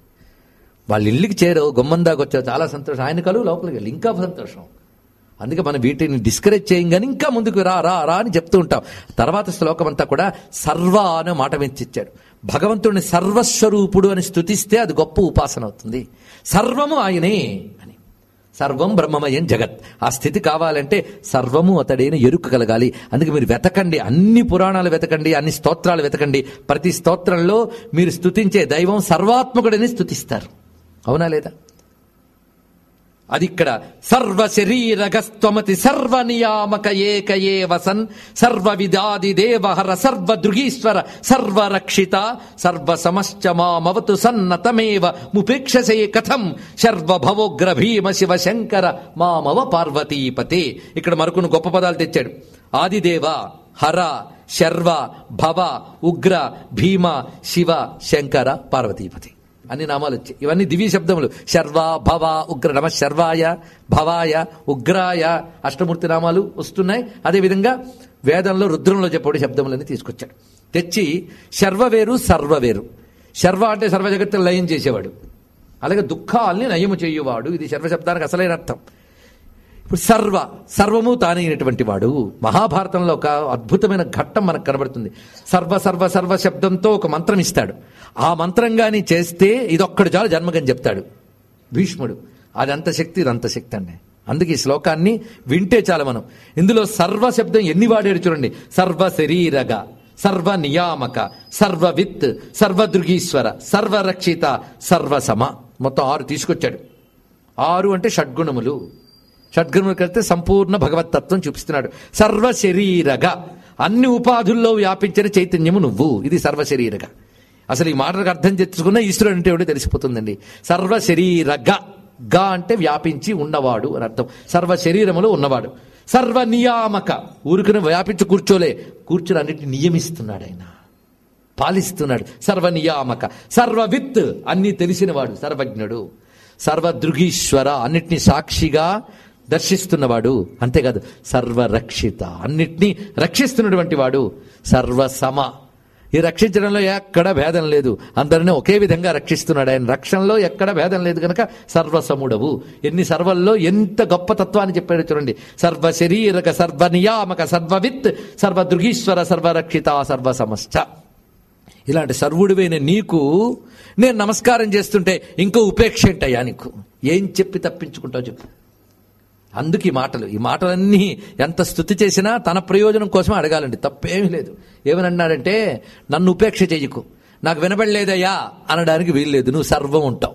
వాళ్ళ ఇల్లుకి చేరావు గుమ్మం దాకా వచ్చావు చాలా సంతోషం ఆయన కలువు లోపలికి వెళ్ళి ఇంకా సంతోషం అందుకే మనం వీటిని డిస్కరేజ్ చేయం కానీ ఇంకా ముందుకు రా రా రా అని చెప్తూ ఉంటాం తర్వాత శ్లోకం అంతా కూడా సర్వ అనే మాట వెంచిచ్చాడు భగవంతుడిని సర్వస్వరూపుడు అని స్తుతిస్తే అది గొప్ప ఉపాసన అవుతుంది సర్వము ఆయనే అని సర్వం బ్రహ్మమయం జగత్ ఆ స్థితి కావాలంటే సర్వము అతడైన ఎరుక కలగాలి అందుకే మీరు వెతకండి అన్ని పురాణాలు వెతకండి అన్ని స్తోత్రాలు వెతకండి ప్రతి స్తోత్రంలో మీరు స్తుతించే దైవం సర్వాత్మకుడని స్తుతిస్తారు అవునా లేదా అది ఇక్కడ సర్వ శరీరగస్త్వమతి సర్వ నియామక ఏక ఏ వసన్ సర్వ విదాది దేవహర సర్వ దృగీశ్వర సర్వ రక్షిత సర్వ సమశ్చ మామవతు సన్నతమేవ ముపేక్షసే కథం శర్వ భవోగ్ర భీమ శివ శంకర మామవ పార్వతీపతే ఇక్కడ మరొకను గొప్ప పదాలు తెచ్చాడు ఆదిదేవ హర శర్వ భవ ఉగ్ర భీమ శివ శంకర పార్వతీపతి అన్ని నామాలు వచ్చాయి ఇవన్నీ దివ్య శబ్దములు శర్వ భవ ఉగ్ర నమ శర్వాయ భవాయ ఉగ్రాయ అష్టమూర్తి నామాలు వస్తున్నాయి అదేవిధంగా వేదంలో రుద్రంలో చెప్పబడి శబ్దములన్నీ తీసుకొచ్చాడు తెచ్చి శర్వ వేరు సర్వ వేరు శర్వ అంటే సర్వ జగత్తులు లయం చేసేవాడు అలాగే దుఃఖాల్ని నయము చేయువాడు ఇది శర్వశబ్దానికి అసలైన అర్థం ఇప్పుడు సర్వ సర్వము తానైనటువంటి వాడు మహాభారతంలో ఒక అద్భుతమైన ఘట్టం మనకు కనబడుతుంది సర్వ సర్వ సర్వ శబ్దంతో ఒక మంత్రం ఇస్తాడు ఆ మంత్రం గాని చేస్తే ఇదొక్కడు చాలు జన్మగని చెప్తాడు భీష్ముడు అది అంత శక్తి ఇది అంత శక్తి అండి అందుకే ఈ శ్లోకాన్ని వింటే చాలు మనం ఇందులో సర్వ శబ్దం ఎన్ని వాడాడు చూడండి సర్వ శరీరగా సర్వ నియామక సర్వ విత్ సర్వ దృగీశ్వర సర్వ రక్షిత సర్వ సమ మొత్తం ఆరు తీసుకొచ్చాడు ఆరు అంటే షడ్గుణములు షడ్గుణములు కలిస్తే సంపూర్ణ భగవతత్వం చూపిస్తున్నాడు సర్వ శరీరగా అన్ని ఉపాధుల్లో వ్యాపించిన చైతన్యము నువ్వు ఇది సర్వ శరీరగా అసలు ఈ మాటలకు అర్థం తెచ్చుకున్న ఈశ్వరుడు అంటే ఎవడో తెలిసిపోతుందండి సర్వ శరీరగా గా అంటే వ్యాపించి ఉన్నవాడు అని అర్థం సర్వ శరీరములో ఉన్నవాడు సర్వ నియామక ఊరికను వ్యాపించి కూర్చోలే కూర్చుని అన్నిటిని నియమిస్తున్నాడు ఆయన పాలిస్తున్నాడు సర్వ నియామక సర్వ విత్ అన్ని తెలిసినవాడు సర్వజ్ఞుడు సర్వదృగీశ్వర అన్నిటినీ సాక్షిగా దర్శిస్తున్నవాడు అంతేకాదు సర్వరక్షిత అన్నిటినీ రక్షిస్తున్నటువంటి వాడు సర్వసమ ఈ రక్షించడంలో ఎక్కడ భేదం లేదు అందరినీ ఒకే విధంగా రక్షిస్తున్నాడు ఆయన రక్షణలో ఎక్కడ భేదం లేదు కనుక సర్వసముడవు ఎన్ని సర్వల్లో ఎంత గొప్ప తత్వాన్ని చెప్పాడు చూడండి సర్వ శరీరక సర్వ నియామక సర్వవిత్ సర్వదృగీశ్వర సర్వరక్షిత సర్వసమశ్చ ఇలాంటి సర్వుడివైన నీకు నేను నమస్కారం చేస్తుంటే ఇంకో ఉపేక్ష ఏంటయ్యా నీకు ఏం చెప్పి తప్పించుకుంటావు చెప్పు అందుకు ఈ మాటలు ఈ మాటలన్నీ ఎంత స్థుతి చేసినా తన ప్రయోజనం కోసమే అడగాలండి తప్పేమీ లేదు ఏమని అన్నాడంటే నన్ను ఉపేక్ష చెయ్యకు నాకు వినబడలేదయ్యా అనడానికి వీల్లేదు నువ్వు సర్వం ఉంటావు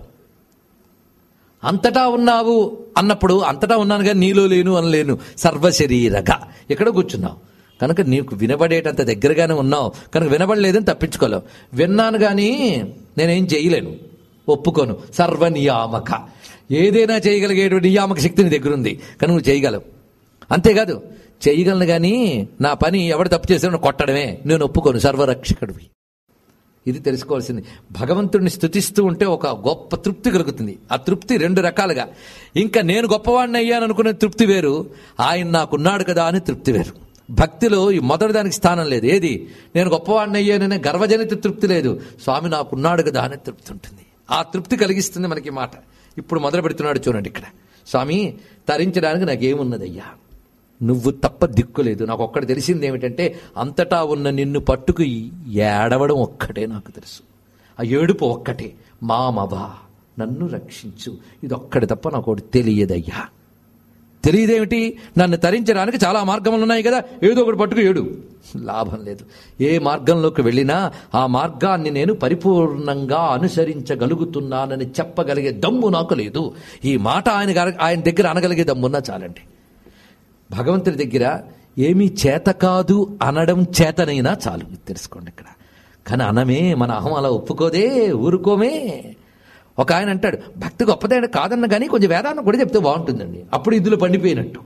అంతటా ఉన్నావు అన్నప్పుడు అంతటా ఉన్నాను కానీ నీలో లేను అనలేను సర్వశరీరగా ఎక్కడ కూర్చున్నావు కనుక నీకు వినబడేటంత దగ్గరగానే ఉన్నావు కనుక వినబడలేదని తప్పించుకోలేవు విన్నాను కానీ నేనేం చేయలేను ఒప్పుకోను సర్వనియామక ఏదైనా చేయగలిగేటువంటి నియామక శక్తి నీ దగ్గర ఉంది కానీ నువ్వు చేయగలవు అంతేకాదు చేయగలను కానీ నా పని ఎవడు తప్పు చేసినా కొట్టడమే నేను ఒప్పుకోను సర్వరక్షకుడివి ఇది తెలుసుకోవాల్సింది భగవంతుడిని స్థుతిస్తూ ఉంటే ఒక గొప్ప తృప్తి కలుగుతుంది ఆ తృప్తి రెండు రకాలుగా ఇంకా నేను గొప్పవాడిని అయ్యాను అనుకునే తృప్తి వేరు ఆయన నాకున్నాడు కదా అని తృప్తి వేరు భక్తిలో ఈ మొదటి దానికి స్థానం లేదు ఏది నేను గొప్పవాడిని అయ్యాననే గర్వజనిత తృప్తి లేదు స్వామి నాకున్నాడు కదా అనే తృప్తి ఉంటుంది ఆ తృప్తి కలిగిస్తుంది మనకి ఈ మాట ఇప్పుడు మొదలు పెడుతున్నాడు చూడండి ఇక్కడ స్వామి తరించడానికి నాకేమున్నదయ్యా నువ్వు తప్ప దిక్కులేదు నాకు ఒక్కటి తెలిసింది ఏమిటంటే అంతటా ఉన్న నిన్ను పట్టుకు ఏడవడం ఒక్కటే నాకు తెలుసు ఆ ఏడుపు ఒక్కటే మామవా నన్ను రక్షించు ఇది ఒక్కటి తప్ప నాకు ఒకటి తెలియదయ్యా తెలియదేమిటి నన్ను తరించడానికి చాలా మార్గములు ఉన్నాయి కదా ఏదో ఒకటి పట్టుకు ఏడు లాభం లేదు ఏ మార్గంలోకి వెళ్ళినా ఆ మార్గాన్ని నేను పరిపూర్ణంగా అనుసరించగలుగుతున్నానని చెప్పగలిగే దమ్ము నాకు లేదు ఈ మాట ఆయన గర- ఆయన దగ్గర అనగలిగే దమ్మున్నా చాలండి భగవంతుడి దగ్గర ఏమీ చేత కాదు అనడం చేతనైనా చాలు ఇది తెలుసుకోండి ఇక్కడ కానీ అనమే మన అహం అలా ఒప్పుకోదే ఊరుకోమే ఒక ఆయన అంటాడు భక్తి గొప్పదే అంటే కాదన్న కానీ కొంచెం వేదాన్ని కూడా చెప్తే బాగుంటుందండి అప్పుడు ఇదులు పండిపోయినట్టు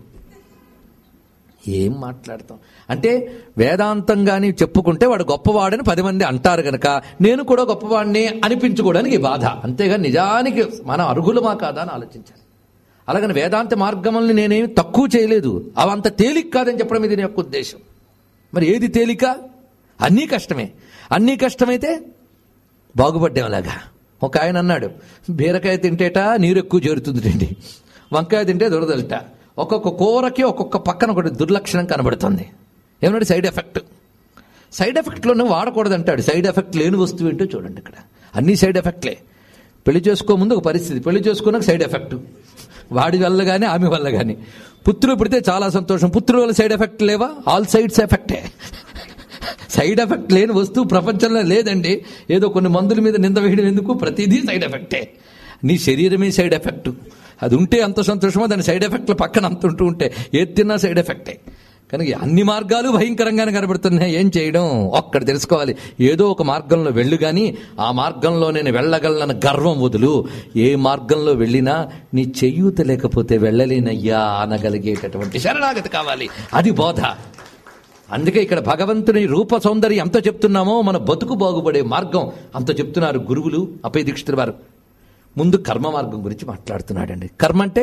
ఏం మాట్లాడతాం అంటే వేదాంతం కానీ చెప్పుకుంటే వాడు గొప్పవాడని పది మంది అంటారు గనక నేను కూడా గొప్పవాడిని అనిపించుకోవడానికి ఈ బాధ అంతేగా నిజానికి మనం అర్హులమా కాదా అని ఆలోచించాలి అలాగని వేదాంత మార్గముల్ని నేనేమి తక్కువ చేయలేదు అవి అంత తేలిక కాదని చెప్పడం ఇది నీ యొక్క ఉద్దేశం మరి ఏది తేలిక అన్నీ కష్టమే అన్నీ కష్టమైతే బాగుపడ్డాంలాగా ఒక ఆయన అన్నాడు బీరకాయ తింటేట నీరు ఎక్కువ చేరుతుందిటండి వంకాయ తింటే దురదలట ఒక్కొక్క కూరకి ఒక్కొక్క పక్కన ఒకటి దుర్లక్షణం కనబడుతుంది ఏమన్నాడు సైడ్ ఎఫెక్ట్ సైడ్ ఎఫెక్ట్లోనే వాడకూడదు అంటాడు సైడ్ ఎఫెక్ట్ లేని వస్తువు ఏంటో చూడండి ఇక్కడ అన్ని సైడ్ ఎఫెక్ట్లే పెళ్లి చేసుకో ముందు ఒక పరిస్థితి పెళ్లి చేసుకున్నాక సైడ్ ఎఫెక్ట్ వాడి వల్ల కానీ ఆమె వల్ల కానీ పుత్రులు పుడితే చాలా సంతోషం పుత్రుల వల్ల సైడ్ ఎఫెక్ట్ లేవా ఆల్ సైడ్స్ ఎఫెక్టే సైడ్ ఎఫెక్ట్ లేని వస్తువు ప్రపంచంలో లేదండి ఏదో కొన్ని మందుల మీద నింద వేయడం ఎందుకు ప్రతిదీ సైడ్ ఎఫెక్టే నీ శరీరమే సైడ్ ఎఫెక్ట్ అది ఉంటే అంత సంతోషమో దాని సైడ్ ఎఫెక్ట్లు పక్కన అంత ఉంటూ ఉంటే ఏది తిన్నా సైడ్ ఎఫెక్టే కనుక అన్ని మార్గాలు భయంకరంగానే కనబడుతున్నాయి ఏం చేయడం ఒక్కటి తెలుసుకోవాలి ఏదో ఒక మార్గంలో వెళ్ళు గాని ఆ మార్గంలో నేను వెళ్ళగలనన్న గర్వం వదులు ఏ మార్గంలో వెళ్ళినా నీ చెయ్యూత లేకపోతే వెళ్ళలేనయ్యా అనగలిగేటటువంటి శరణాగతి కావాలి అది బోధ అందుకే ఇక్కడ భగవంతుని రూప సౌందర్యం ఎంత చెప్తున్నామో మన బతుకు బాగుపడే మార్గం అంత చెప్తున్నారు గురువులు అపయ దీక్షితుల వారు ముందు కర్మ మార్గం గురించి మాట్లాడుతున్నాడండి కర్మ అంటే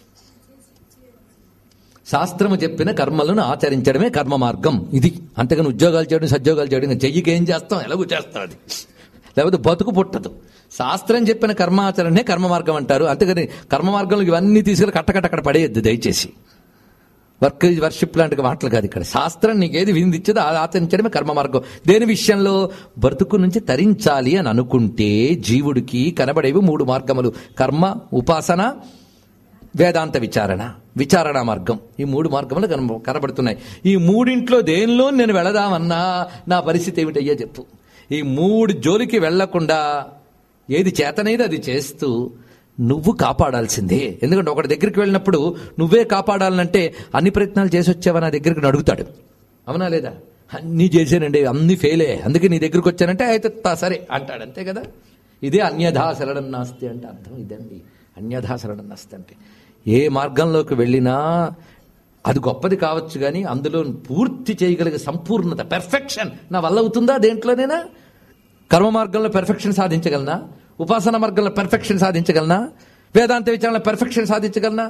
శాస్త్రము చెప్పిన కర్మలను ఆచరించడమే కర్మ మార్గం ఇది అంతేగాని ఉద్యోగాలు చేయడం సద్యోగాలు చేయడం ఇంకా చెయ్యికి ఏం చేస్తాం ఎలాగో చేస్తాం అది లేకపోతే బతుకు పుట్టదు శాస్త్రం చెప్పిన కర్మాచరణే కర్మ మార్గం అంటారు అంతేగాని కర్మ మార్గంలో ఇవన్నీ తీసుకెళ్ళి కట్టకట్ట అక్కడ పడేయద్దు దయచేసి వర్క్ ఈజ్ వర్షిప్ లాంటి మాటలు కాదు ఇక్కడ శాస్త్రం నీకు ఏది విందించదో అది ఆచరించడమే కర్మ మార్గం దేని విషయంలో బ్రతుకు నుంచి తరించాలి అని అనుకుంటే జీవుడికి కనబడేవి మూడు మార్గములు కర్మ ఉపాసన వేదాంత విచారణ విచారణ మార్గం ఈ మూడు మార్గములు కన కనబడుతున్నాయి ఈ మూడింట్లో దేనిలో నేను వెళదామన్నా నా పరిస్థితి ఏమిటయ్యా చెప్పు ఈ మూడు జోలికి వెళ్లకుండా ఏది చేతనైతే అది చేస్తూ నువ్వు కాపాడాల్సిందే ఎందుకంటే ఒకటి దగ్గరికి వెళ్ళినప్పుడు నువ్వే కాపాడాలంటే అన్ని ప్రయత్నాలు చేసి వచ్చావా నా దగ్గరికి అడుగుతాడు అవునా లేదా అన్నీ చేశానండి అన్ని ఫెయిలే అందుకే నీ దగ్గరికి వచ్చానంటే అయితే తా సరే అంటాడు అంతే కదా ఇదే అన్యథా శరణం నాస్తి అంటే అర్థం ఇదండి అన్యథా శరణం నాస్తి అంటే ఏ మార్గంలోకి వెళ్ళినా అది గొప్పది కావచ్చు కానీ అందులో పూర్తి చేయగలిగే సంపూర్ణత పెర్ఫెక్షన్ నా వల్ల అవుతుందా దేంట్లోనైనా కర్మ మార్గంలో పెర్ఫెక్షన్ సాధించగలనా ఉపాసన మార్గంలో పెర్ఫెక్షన్ సాధించగలనా వేదాంత విచారణలో పెర్ఫెక్షన్ సాధించగలనా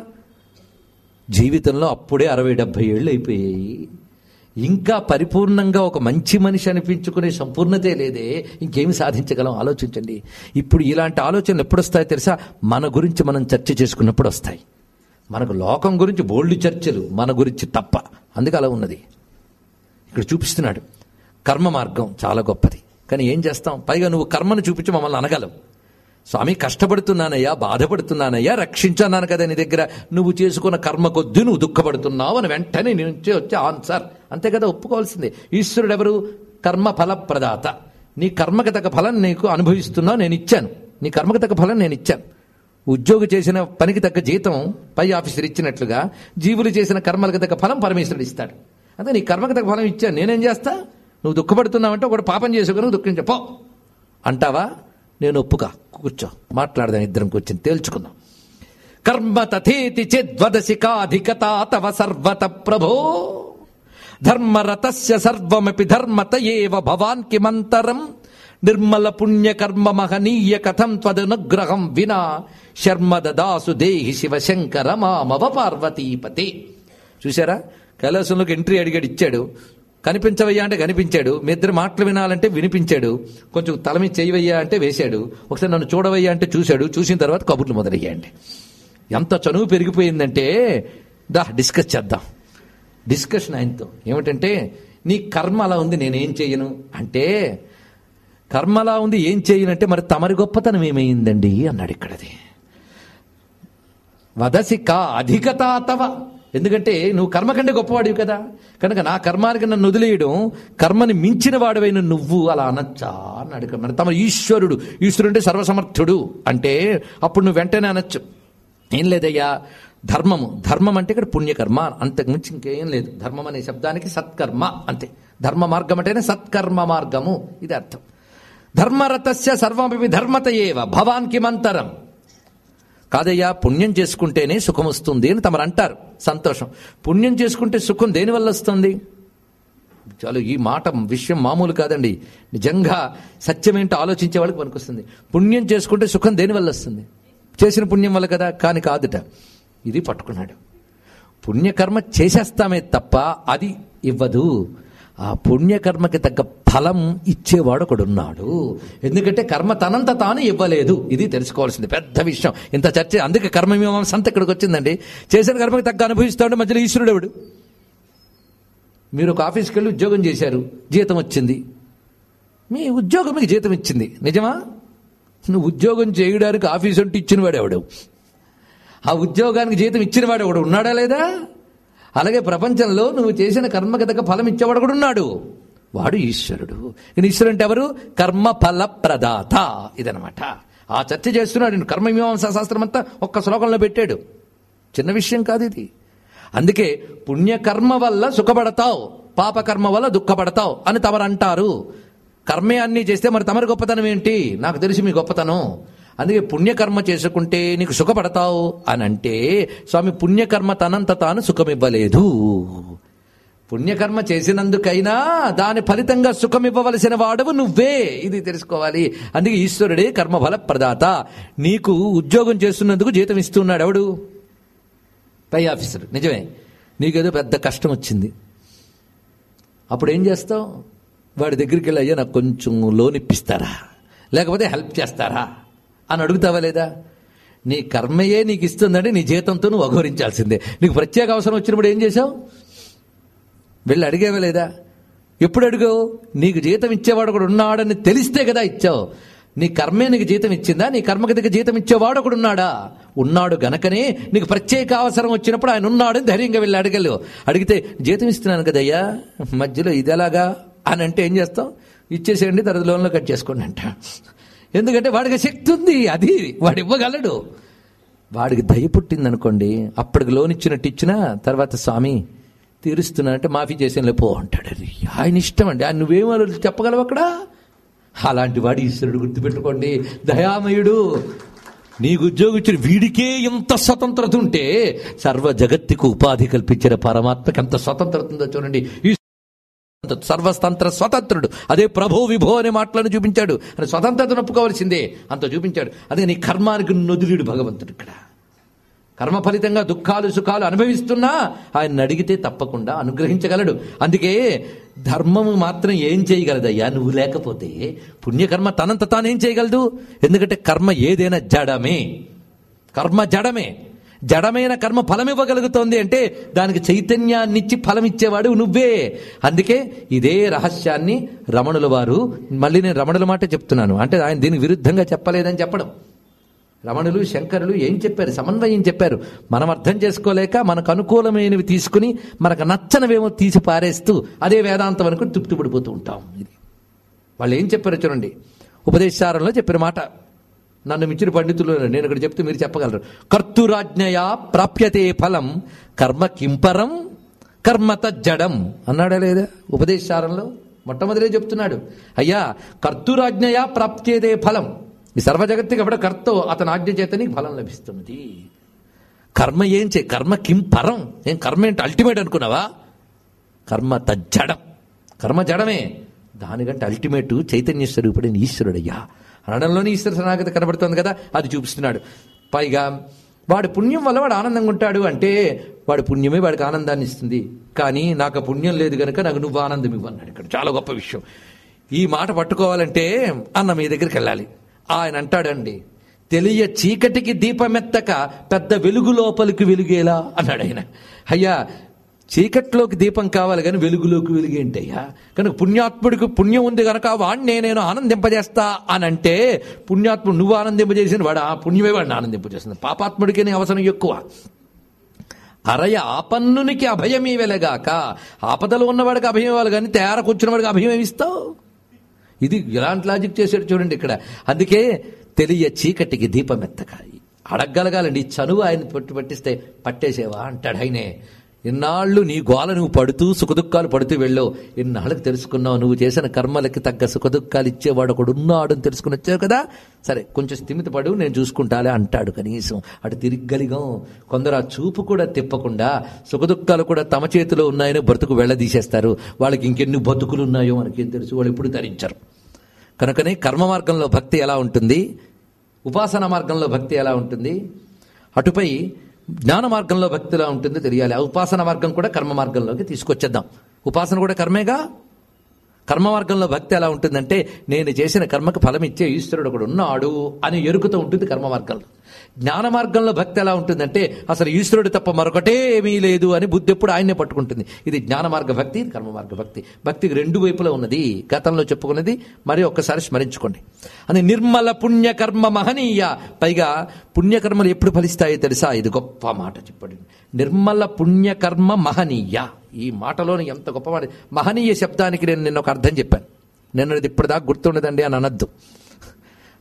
జీవితంలో అప్పుడే అరవై డెబ్బై ఏళ్ళు అయిపోయాయి ఇంకా పరిపూర్ణంగా ఒక మంచి మనిషి అనిపించుకునే సంపూర్ణతే లేదే ఇంకేమి సాధించగలం ఆలోచించండి ఇప్పుడు ఇలాంటి ఆలోచనలు ఎప్పుడు వస్తాయో తెలుసా మన గురించి మనం చర్చ చేసుకున్నప్పుడు వస్తాయి మనకు లోకం గురించి బోల్డ్ చర్చలు మన గురించి తప్ప అందుకే అలా ఉన్నది ఇక్కడ చూపిస్తున్నాడు కర్మ మార్గం చాలా గొప్పది కానీ ఏం చేస్తాం పైగా నువ్వు కర్మను చూపించి మమ్మల్ని అనగలవు స్వామి కష్టపడుతున్నానయ్యా బాధపడుతున్నానయ్యా రక్షించాను కదా నీ దగ్గర నువ్వు చేసుకున్న కర్మ కొద్దీ నువ్వు దుఃఖపడుతున్నావు అని వెంటనే నీ నుంచే వచ్చే ఆన్సర్ అంతే కదా ఒప్పుకోవాల్సిందే ఈశ్వరుడు ఎవరు కర్మ ఫల ప్రదాత నీ కర్మకి తగ్గ ఫలం నీకు అనుభవిస్తున్నావు నేను ఇచ్చాను నీ కర్మకి తగ్గ ఫలం నేను ఇచ్చాను ఉద్యోగి చేసిన పనికి తగ్గ జీతం పై ఆఫీసర్ ఇచ్చినట్లుగా జీవులు చేసిన కర్మలకు తగ్గ ఫలం పరమేశ్వరుడు ఇస్తాడు అంటే నీ కర్మకు తగ్గ ఫలం ఇచ్చాను నేనేం చేస్తా నువ్వు దుఃఖపడుతున్నావంటే ఒకటి పాపం చేసుకుని దుఃఖించ పో అంటావా నేను ఒప్పుగా కూర్చో మాట్లాడదాం ఇద్దరం కూర్చొని తేల్చుకుందాం కర్మ తథేతి చేద్వదశికాధికత తవ సర్వత ప్రభో ధర్మరతస్య సర్వమపి ధర్మత ఏవ భవాన్ కిమంతరం నిర్మల పుణ్యకర్మ మహనీయ కథం త్వదనుగ్రహం వినా శర్మ దదాసు దేహి శివశంకర మామవ పార్వతీపతే చూసారా కైలాసంలోకి ఎంట్రీ అడిగాడు ఇచ్చాడు కనిపించవయ్యా అంటే కనిపించాడు మీ ఇద్దరు మాటలు వినాలంటే వినిపించాడు కొంచెం తల మీద చేయవయ్యా అంటే వేశాడు ఒకసారి నన్ను చూడవయ్యా అంటే చూశాడు చూసిన తర్వాత కబుర్లు మొదలయ్యాయండి ఎంత చనువు పెరిగిపోయిందంటే దా డిస్కస్ చేద్దాం డిస్కషన్ ఆయనతో ఏమిటంటే నీ కర్మ అలా ఉంది నేనేం చేయను అంటే కర్మ అలా ఉంది ఏం చేయనంటే మరి తమరి గొప్పతనం ఏమైందండి అన్నాడు ఇక్కడది వదసి కా అధికత తవ ఎందుకంటే నువ్వు కర్మ కంటే గొప్పవాడివి కదా కనుక నా కర్మానికి నన్ను వదిలేయడం కర్మని మించిన వాడివైన నువ్వు అలా అనొచ్చా అన్నాడు ఇక్కడ. మరి తమ ఈశ్వరుడు ఈశ్వరుడు అంటే సర్వసమర్థుడు అంటే అప్పుడు నువ్వు వెంటనే అనొచ్చు ఏం లేదయ్యా ధర్మము ధర్మం అంటే ఇక్కడ పుణ్యకర్మ అంతకుమించి ఇంకేం లేదు ధర్మం అనే శబ్దానికి సత్కర్మ అంతే ధర్మ మార్గం అంటేనే సత్కర్మ మార్గము ఇది అర్థం ధర్మరతస్య సర్వమపి ధర్మత ఏవ భవాన్ కిమంతరం కాదయ్యా పుణ్యం చేసుకుంటేనే సుఖం వస్తుంది అని తమరు అంటారు సంతోషం పుణ్యం చేసుకుంటే సుఖం దేనివల్ల వస్తుంది చాలు ఈ మాట విషయం మామూలు కాదండి నిజంగా సత్యమేంటో ఆలోచించే వాళ్ళకి పనికొస్తుంది పుణ్యం చేసుకుంటే సుఖం దేనివల్ల వస్తుంది చేసిన పుణ్యం వల్ల కదా కాని కాదుట ఇది పట్టుకున్నాడు పుణ్యకర్మ చేసేస్తామే తప్ప అది ఇవ్వదు ఆ పుణ్యకర్మకి తగ్గ ఫలం ఇచ్చేవాడు ఒకడున్నాడు ఎందుకంటే కర్మ తనంత తాను ఇవ్వలేదు ఇది తెలుసుకోవాల్సింది పెద్ద విషయం ఇంత చర్చ అందుకే కర్మ మీమాంస అంతా ఇక్కడికి వచ్చిందండి చేసిన కర్మకి తగ్గ అనుభవిస్తాడు మధ్యలో ఈశ్వరుడు ఎవడు మీరు ఒక ఆఫీస్కి వెళ్ళి ఉద్యోగం చేశారు జీతం వచ్చింది మీ ఉద్యోగం మీకు జీతం ఇచ్చింది నిజమా నువ్వు ఉద్యోగం చేయడానికి ఆఫీస్ అంటే ఇచ్చినవాడు ఎవడు ఆ ఉద్యోగానికి జీతం ఇచ్చినవాడు ఒకడు ఉన్నాడా లేదా అలాగే ప్రపంచంలో నువ్వు చేసిన కర్మకి తగ్గ ఫలం ఇచ్చేవాడు కూడా ఉన్నాడు వాడు ఈశ్వరుడు ఈయన ఈశ్వరుడు అంటే ఎవరు కర్మ ఫల ప్రదాత ఇదనమాట ఆ చర్చ చేస్తున్నాడు ఈయన కర్మమీమాంసా శాస్త్రం అంతా ఒక్క శ్లోకంలో పెట్టాడు చిన్న విషయం కాదు ఇది అందుకే పుణ్యకర్మ వల్ల సుఖపడతావు పాపకర్మ వల్ల దుఃఖపడతావు అని తమరు అంటారు కర్మే అన్నీ చేస్తే మరి తమరి గొప్పతనం ఏంటి నాకు తెలిసి మీ గొప్పతనం అందుకే పుణ్యకర్మ చేసుకుంటే నీకు సుఖపడతావు అని అంటే స్వామి పుణ్యకర్మ తనంత తాను సుఖమివ్వలేదు పుణ్యకర్మ చేసినందుకైనా దాని ఫలితంగా సుఖమివ్వవలసిన వాడవు నువ్వే ఇది తెలుసుకోవాలి అందుకే ఈశ్వరుడే కర్మఫల ప్రదాత నీకు ఉద్యోగం చేస్తున్నందుకు జీతం ఇస్తున్నాడు ఎవడు పై ఆఫీసర్ నిజమే నీకేదో పెద్ద కష్టం వచ్చింది అప్పుడు ఏం చేస్తావు వాడి దగ్గరికి వెళ్ళి అయ్యా నాకు కొంచెం లోన్ ఇప్పిస్తారా లేకపోతే హెల్ప్ చేస్తారా అని అడుగుతావా లేదా నీ కర్మయే నీకు ఇస్తుందంటే నీ జీతంతో నువ్వు అఘోరించాల్సిందే నీకు ప్రత్యేక అవసరం వచ్చినప్పుడు ఏం చేసావు వెళ్ళి అడిగేవా లేదా ఎప్పుడు అడిగావు నీకు జీతం ఇచ్చేవాడు ఒకడు ఉన్నాడని తెలిస్తే కదా ఇచ్చావు నీ కర్మే నీకు జీతం ఇచ్చిందా నీ కర్మకి దగ్గర జీతం ఇచ్చేవాడు ఒకడు ఉన్నాడా ఉన్నాడు గనకనే నీకు ప్రత్యేక అవసరం వచ్చినప్పుడు ఆయన ఉన్నాడని ధైర్యంగా వెళ్ళి అడగలేవు అడిగితే జీతం ఇస్తున్నాను కదయ్యా మధ్యలో ఇది ఎలాగా అని అంటే ఏం చేస్తాం ఇచ్చేసేయండి తర్వాత లోన్లో కట్ చేసుకోండి అంట ఎందుకంటే వాడికి శక్తి ఉంది అది వాడు ఇవ్వగలడు వాడికి దయ పుట్టింది అనుకోండి అప్పటికి లోన్ ఇచ్చినట్టు ఇచ్చినా తర్వాత స్వామి తీరుస్తున్నానంటే మాఫీ చేసేం పో అంటాడు అది ఆయన ఇష్టం అండి ఆయన నువ్వేమో చెప్పగలవు అక్కడ అలాంటి వాడు ఈశ్వరుడు గుర్తుపెట్టుకోండి దయామయుడు నీకు ఉద్యోగం ఇచ్చిన వీడికే ఎంత స్వతంత్రత ఉంటే సర్వ జగత్తుకు ఉపాధి కల్పించిన పరమాత్మకి ఎంత స్వతంత్రత ఉందో చూడండి ఈ సర్వస్తంత్ర స్వతంత్రుడు అదే ప్రభో విభో అనే మాటలను చూపించాడు అని స్వతంత్రతను ఒప్పుకోవాల్సిందే అంత చూపించాడు అదే నీ కర్మానికి నొదిలీడు భగవంతుడు ఇక్కడ కర్మ ఫలితంగా దుఃఖాలు సుఖాలు అనుభవిస్తున్నా ఆయన అడిగితే తప్పకుండా అనుగ్రహించగలడు అందుకే ధర్మము మాత్రం ఏం చేయగలదయ్యా నువ్వు లేకపోతే పుణ్యకర్మ తనంత తానేం చేయగలదు ఎందుకంటే కర్మ ఏదైనా జడమే కర్మ జడమే జడమైన కర్మ ఫలం ఇవ్వగలుగుతోంది అంటే దానికి చైతన్యాన్నిచ్చి ఫలం ఇచ్చేవాడు నువ్వే అందుకే ఇదే రహస్యాన్ని రమణుల వారు మళ్ళీ నేను రమణుల మాట చెప్తున్నాను అంటే ఆయన దీనికి విరుద్ధంగా చెప్పలేదని చెప్పడం రమణులు శంకరులు ఏం చెప్పారు సమన్వయం చెప్పారు మనం అర్థం చేసుకోలేక మనకు అనుకూలమైనవి తీసుకుని మనకు నచ్చనివేమో తీసి పారేస్తూ అదే వేదాంతం అనుకుని తృప్తి పడిపోతూ ఉంటాం ఇది వాళ్ళు ఏం చెప్పారో చూడండి ఉపదేశారంలో చెప్పిన మాట నన్ను మించిన పండితులు నేను ఇక్కడ చెప్తే మీరు చెప్పగలరు కర్తురాజ్ఞయా ప్రాప్యతే ఫలం కర్మ కింపరం కర్మత జడం అన్నాడా లేదా ఉపదేశారంలో మొట్టమొదలే చెప్తున్నాడు అయ్యా కర్తురాజ్ఞయా ప్రాప్యతే ఫలం ఈ సర్వజగత్తుకి ఎవడ కర్తో అతని ఆజ్ఞ చేత నీకు ఫలం లభిస్తున్నది కర్మ ఏం చే కర్మ కిం పరం ఏం కర్మ ఏంటి అల్టిమేట్ అనుకున్నావా కర్మ తజ్జడం కర్మ జడమే దానికంటే అల్టిమేట్ చైతన్య స్వరూపుడైన ఈశ్వరుడయ్యా అనడంలోనే ఈశ్వర శరణాగతి కనబడుతుంది కదా అది చూపిస్తున్నాడు పైగా వాడి పుణ్యం వల్ల వాడు ఆనందంగా ఉంటాడు అంటే వాడి పుణ్యమే వాడికి ఆనందాన్ని ఇస్తుంది కానీ నాకు ఆ పుణ్యం లేదు కనుక నాకు నువ్వు ఆనందం ఇవ్వు అన్నాడు ఇక్కడ చాలా గొప్ప విషయం ఈ మాట పట్టుకోవాలంటే అన్న మీ దగ్గరికి వెళ్ళాలి ఆయన అంటాడండి తెలియ చీకటికి దీపమెత్తక పెద్ద వెలుగు లోపలికి వెలుగేలా అన్నాడు ఆయన అయ్యా చీకట్లోకి దీపం కావాలి కానీ వెలుగులోకి వెలుగేంటయ్యా కనుక పుణ్యాత్ముడికి పుణ్యం ఉంది కనుక వాడిని నేను ఆనందింపజేస్తా అని అంటే పుణ్యాత్ముడు నువ్వు ఆనందింపజేసిన వాడు ఆ పుణ్యమే వాడిని ఆనందింపజేస్తుంది పాపాత్ముడికి నీ అవసరం ఎక్కువ అరయ ఆపన్నునికి అభయమీ వెలగాక ఆపదలో ఉన్నవాడికి అభయం ఇవ్వాలి కానీ తేరకొచ్చిన వాడికి అభయం ఏమిస్తావు ఇది ఇలాంటి లాజిక్ చేసాడు చూడండి ఇక్కడ అందుకే తెలియ చీకటికి దీపం ఎత్తక అడగలగాలండి ఈ చనువు ఆయన పట్టు పట్టిస్తే పట్టేసేవా అంటాడు ఆయనే ఇన్నాళ్ళు నీ గోల నువ్వు పడుతూ సుఖదుఖాలు పడుతూ వెళ్ళావు ఇన్నాళ్ళకి తెలుసుకున్నావు నువ్వు చేసిన కర్మలకి తగ్గ సుఖదుఖాలు ఇచ్చేవాడు ఒకడు ఉన్నాడు అని తెలుసుకుని వచ్చావు కదా సరే కొంచెం స్థిమిత పడు నేను చూసుకుంటాలే అంటాడు కనీసం అటు తిరిగ్గలిగం కొందరు ఆ చూపు కూడా తిప్పకుండా సుఖదుఖాలు కూడా తమ చేతిలో ఉన్నాయని బ్రతుకు వెళ్ళదీసేస్తారు వాళ్ళకి ఇంకెన్ని బతుకులు ఉన్నాయో మనకేం తెలుసు వాళ్ళు ఎప్పుడు ధరించరు కనుకనే కర్మ మార్గంలో భక్తి ఎలా ఉంటుంది ఉపాసన మార్గంలో భక్తి ఎలా ఉంటుంది అటుపై జ్ఞాన మార్గంలో భక్తి ఎలా ఉంటుందో తెలియాలి ఆ ఉపాసన మార్గం కూడా కర్మ మార్గంలోకి తీసుకొచ్చేద్దాం ఉపాసన కూడా కర్మేగా కర్మ మార్గంలో భక్తి ఎలా ఉంటుందంటే నేను చేసిన కర్మకు ఫలం ఇచ్చే ఈశ్వరుడు ఒకడు ఉన్నాడు అని ఎరుకుతూ ఉంటుంది కర్మ మార్గంలో జ్ఞాన మార్గంలో భక్తి ఎలా ఉంటుందంటే అసలు ఈశ్వరుడు తప్ప మరొకటే ఏమీ లేదు అని బుద్ధి ఎప్పుడు ఆయన్నే పట్టుకుంటుంది ఇది జ్ఞాన మార్గ భక్తి ఇది కర్మ మార్గ భక్తి భక్తికి రెండు వైపులా ఉన్నది గతంలో చెప్పుకున్నది మరి ఒక్కసారి స్మరించుకోండి అని నిర్మల పుణ్యకర్మ మహనీయ పైగా పుణ్యకర్మలు ఎప్పుడు ఫలిస్తాయో తెలుసా ఇది గొప్ప మాట చెప్పండి నిర్మల పుణ్యకర్మ మహనీయ ఈ మాటలోని ఎంత గొప్ప మాట మహనీయ శబ్దానికి నేను నిన్న ఒక అర్థం చెప్పాను నిన్న ఇది ఇప్పటిదాకా గుర్తుండదండి అని అనద్దు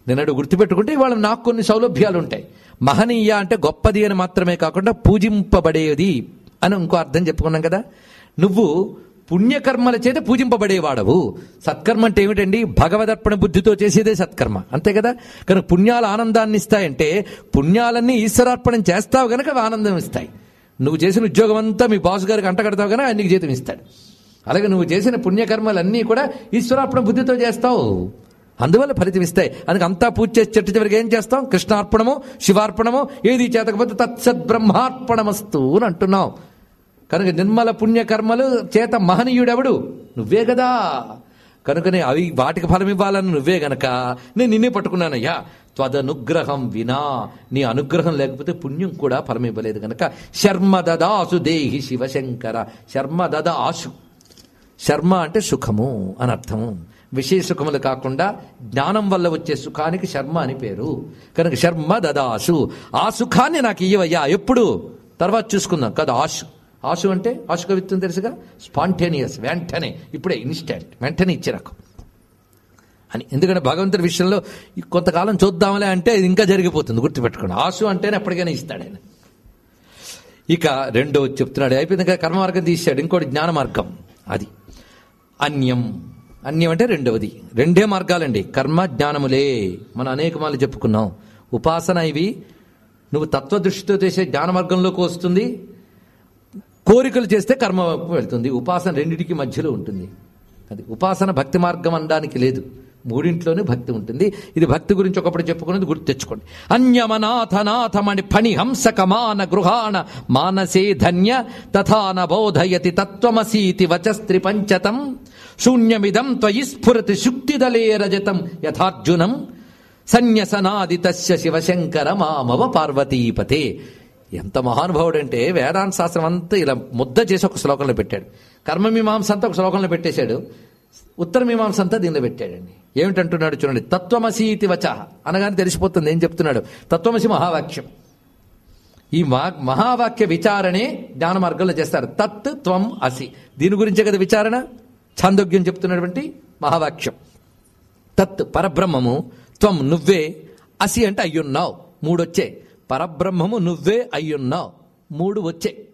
నిన్నడు గుర్తుపెట్టుకుంటే ఇవాళ నాకు కొన్ని సౌలభ్యాలు ఉంటాయి మహనీయ అంటే గొప్పది అని మాత్రమే కాకుండా పూజింపబడేది అని ఇంకో అర్థం చెప్పుకున్నాం కదా నువ్వు పుణ్యకర్మల చేత పూజింపబడేవాడవు సత్కర్మ అంటే ఏమిటండి భగవదర్పణ బుద్ధితో చేసేదే సత్కర్మ అంతే కదా కనుక పుణ్యాలు ఆనందాన్ని ఇస్తాయంటే పుణ్యాలన్నీ ఈశ్వరార్పణం చేస్తావు గనక అవి ఆనందం ఇస్తాయి నువ్వు చేసిన ఉద్యోగం అంతా మీ బాస్ గారికి అంటగడతావు కనుక ఆయనకి జీతం ఇస్తాడు అలాగే నువ్వు చేసిన పుణ్యకర్మలన్నీ కూడా ఈశ్వరార్పణ బుద్ధితో చేస్తావు అందువల్ల ఫలితం ఇస్తాయి అందుకే అంతా పూజ చేసి చెట్టు చివరికి ఏం చేస్తాం కృష్ణార్పణము శివార్పణము ఏది చేతకపోతే తత్సద్బ్రహ్మార్పణమస్తు అని అంటున్నాం కనుక నిర్మల పుణ్యకర్మలు చేత మహనీయుడెవడు నువ్వే కదా కనుకనే అవి వాటికి ఫలం ఇవ్వాలని నువ్వే గనక నేను నిన్నే పట్టుకున్నానయ్యా త్వదనుగ్రహం వినా నీ అనుగ్రహం లేకపోతే పుణ్యం కూడా ఫలం ఇవ్వలేదు గనక శర్మ దదాసు దేహి శివశంకర శర్మ దద ఆశు శర్మ అంటే సుఖము అని అర్థము విషయ సుఖములు కాకుండా జ్ఞానం వల్ల వచ్చే సుఖానికి శర్మ అని పేరు కనుక శర్మ దదాసు ఆ సుఖాన్ని నాకు ఇయ్యవయ్యా ఎప్పుడు తర్వాత చూసుకుందాం కదా ఆశు ఆశు అంటే ఆశు కవిత్వం తెలుసుగా స్పాంటేనియస్ వెంటనే ఇప్పుడే ఇన్స్టెంట్ వెంటనే ఇచ్చి నాకు అని ఎందుకంటే భగవంతుడి విషయంలో ఈ కొంతకాలం చూద్దాంలే అంటే ఇది ఇంకా జరిగిపోతుంది గుర్తుపెట్టుకోండి ఆశు అంటేనే ఎప్పటికైనా ఇస్తాడు ఆయన ఇక రెండో చెప్తున్నాడు అయిపోయింది కదా కర్మ మార్గం తీశాడు ఇంకోటి జ్ఞాన మార్గం అది అన్యం అన్యం అంటే రెండవది రెండే మార్గాలండి కర్మ జ్ఞానములే మనం అనేక మార్లు చెప్పుకున్నాం ఉపాసన ఇవి నువ్వు తత్వదృష్టితో చేసే జ్ఞాన మార్గంలోకి వస్తుంది కోరికలు చేస్తే కర్మ వైపు వెళ్తుంది ఉపాసన రెండిటికి మధ్యలో ఉంటుంది అది ఉపాసన భక్తి మార్గం అనడానికి లేదు మూడింట్లోనే భక్తి ఉంటుంది ఇది భక్తి గురించి ఒకప్పుడు చెప్పుకున్నది గుర్తు తెచ్చుకోండి అన్యమనాథనాథమణి ఫణి హంసకమాన గృహాణ మానసే ధన్య తథాన బోధయతి తత్వమసీతి వచస్త్రి పంచతం శూన్యమిదం త్వయి స్ఫురతి శుక్తిదలే రజతం యథార్జునం సన్యసనాది తస్య శివశంకర మామవ పార్వతీపతే ఎంత మహానుభావుడంటే వేదాంత శాస్త్రం అంతా ఇలా ముద్ద చేసి ఒక శ్లోకంలో పెట్టాడు కర్మమీమాంస అంతా ఒక శ్లోకంలో పెట్టేశాడు ఉత్తర మీమాంస అంతా దీనిలో పెట్టాడండి ఏమిటంటున్నాడు చూడండి తత్వమసీతి వచ అనగానే తెలిసిపోతుంది ఏం చెప్తున్నాడు తత్వమసి మహావాక్యం ఈ మా మహావాక్య విచారణే జ్ఞాన మార్గంలో చేస్తారు తత్ త్వం అసి దీని గురించే కదా విచారణ ఛాందోగ్యం చెప్తున్నటువంటి మహావాక్యం తత్ పరబ్రహ్మము త్వం నువ్వే అసి అంటే అయ్యున్నావు మూడు వచ్చే పరబ్రహ్మము నువ్వే అయ్యున్నావు మూడు వచ్చే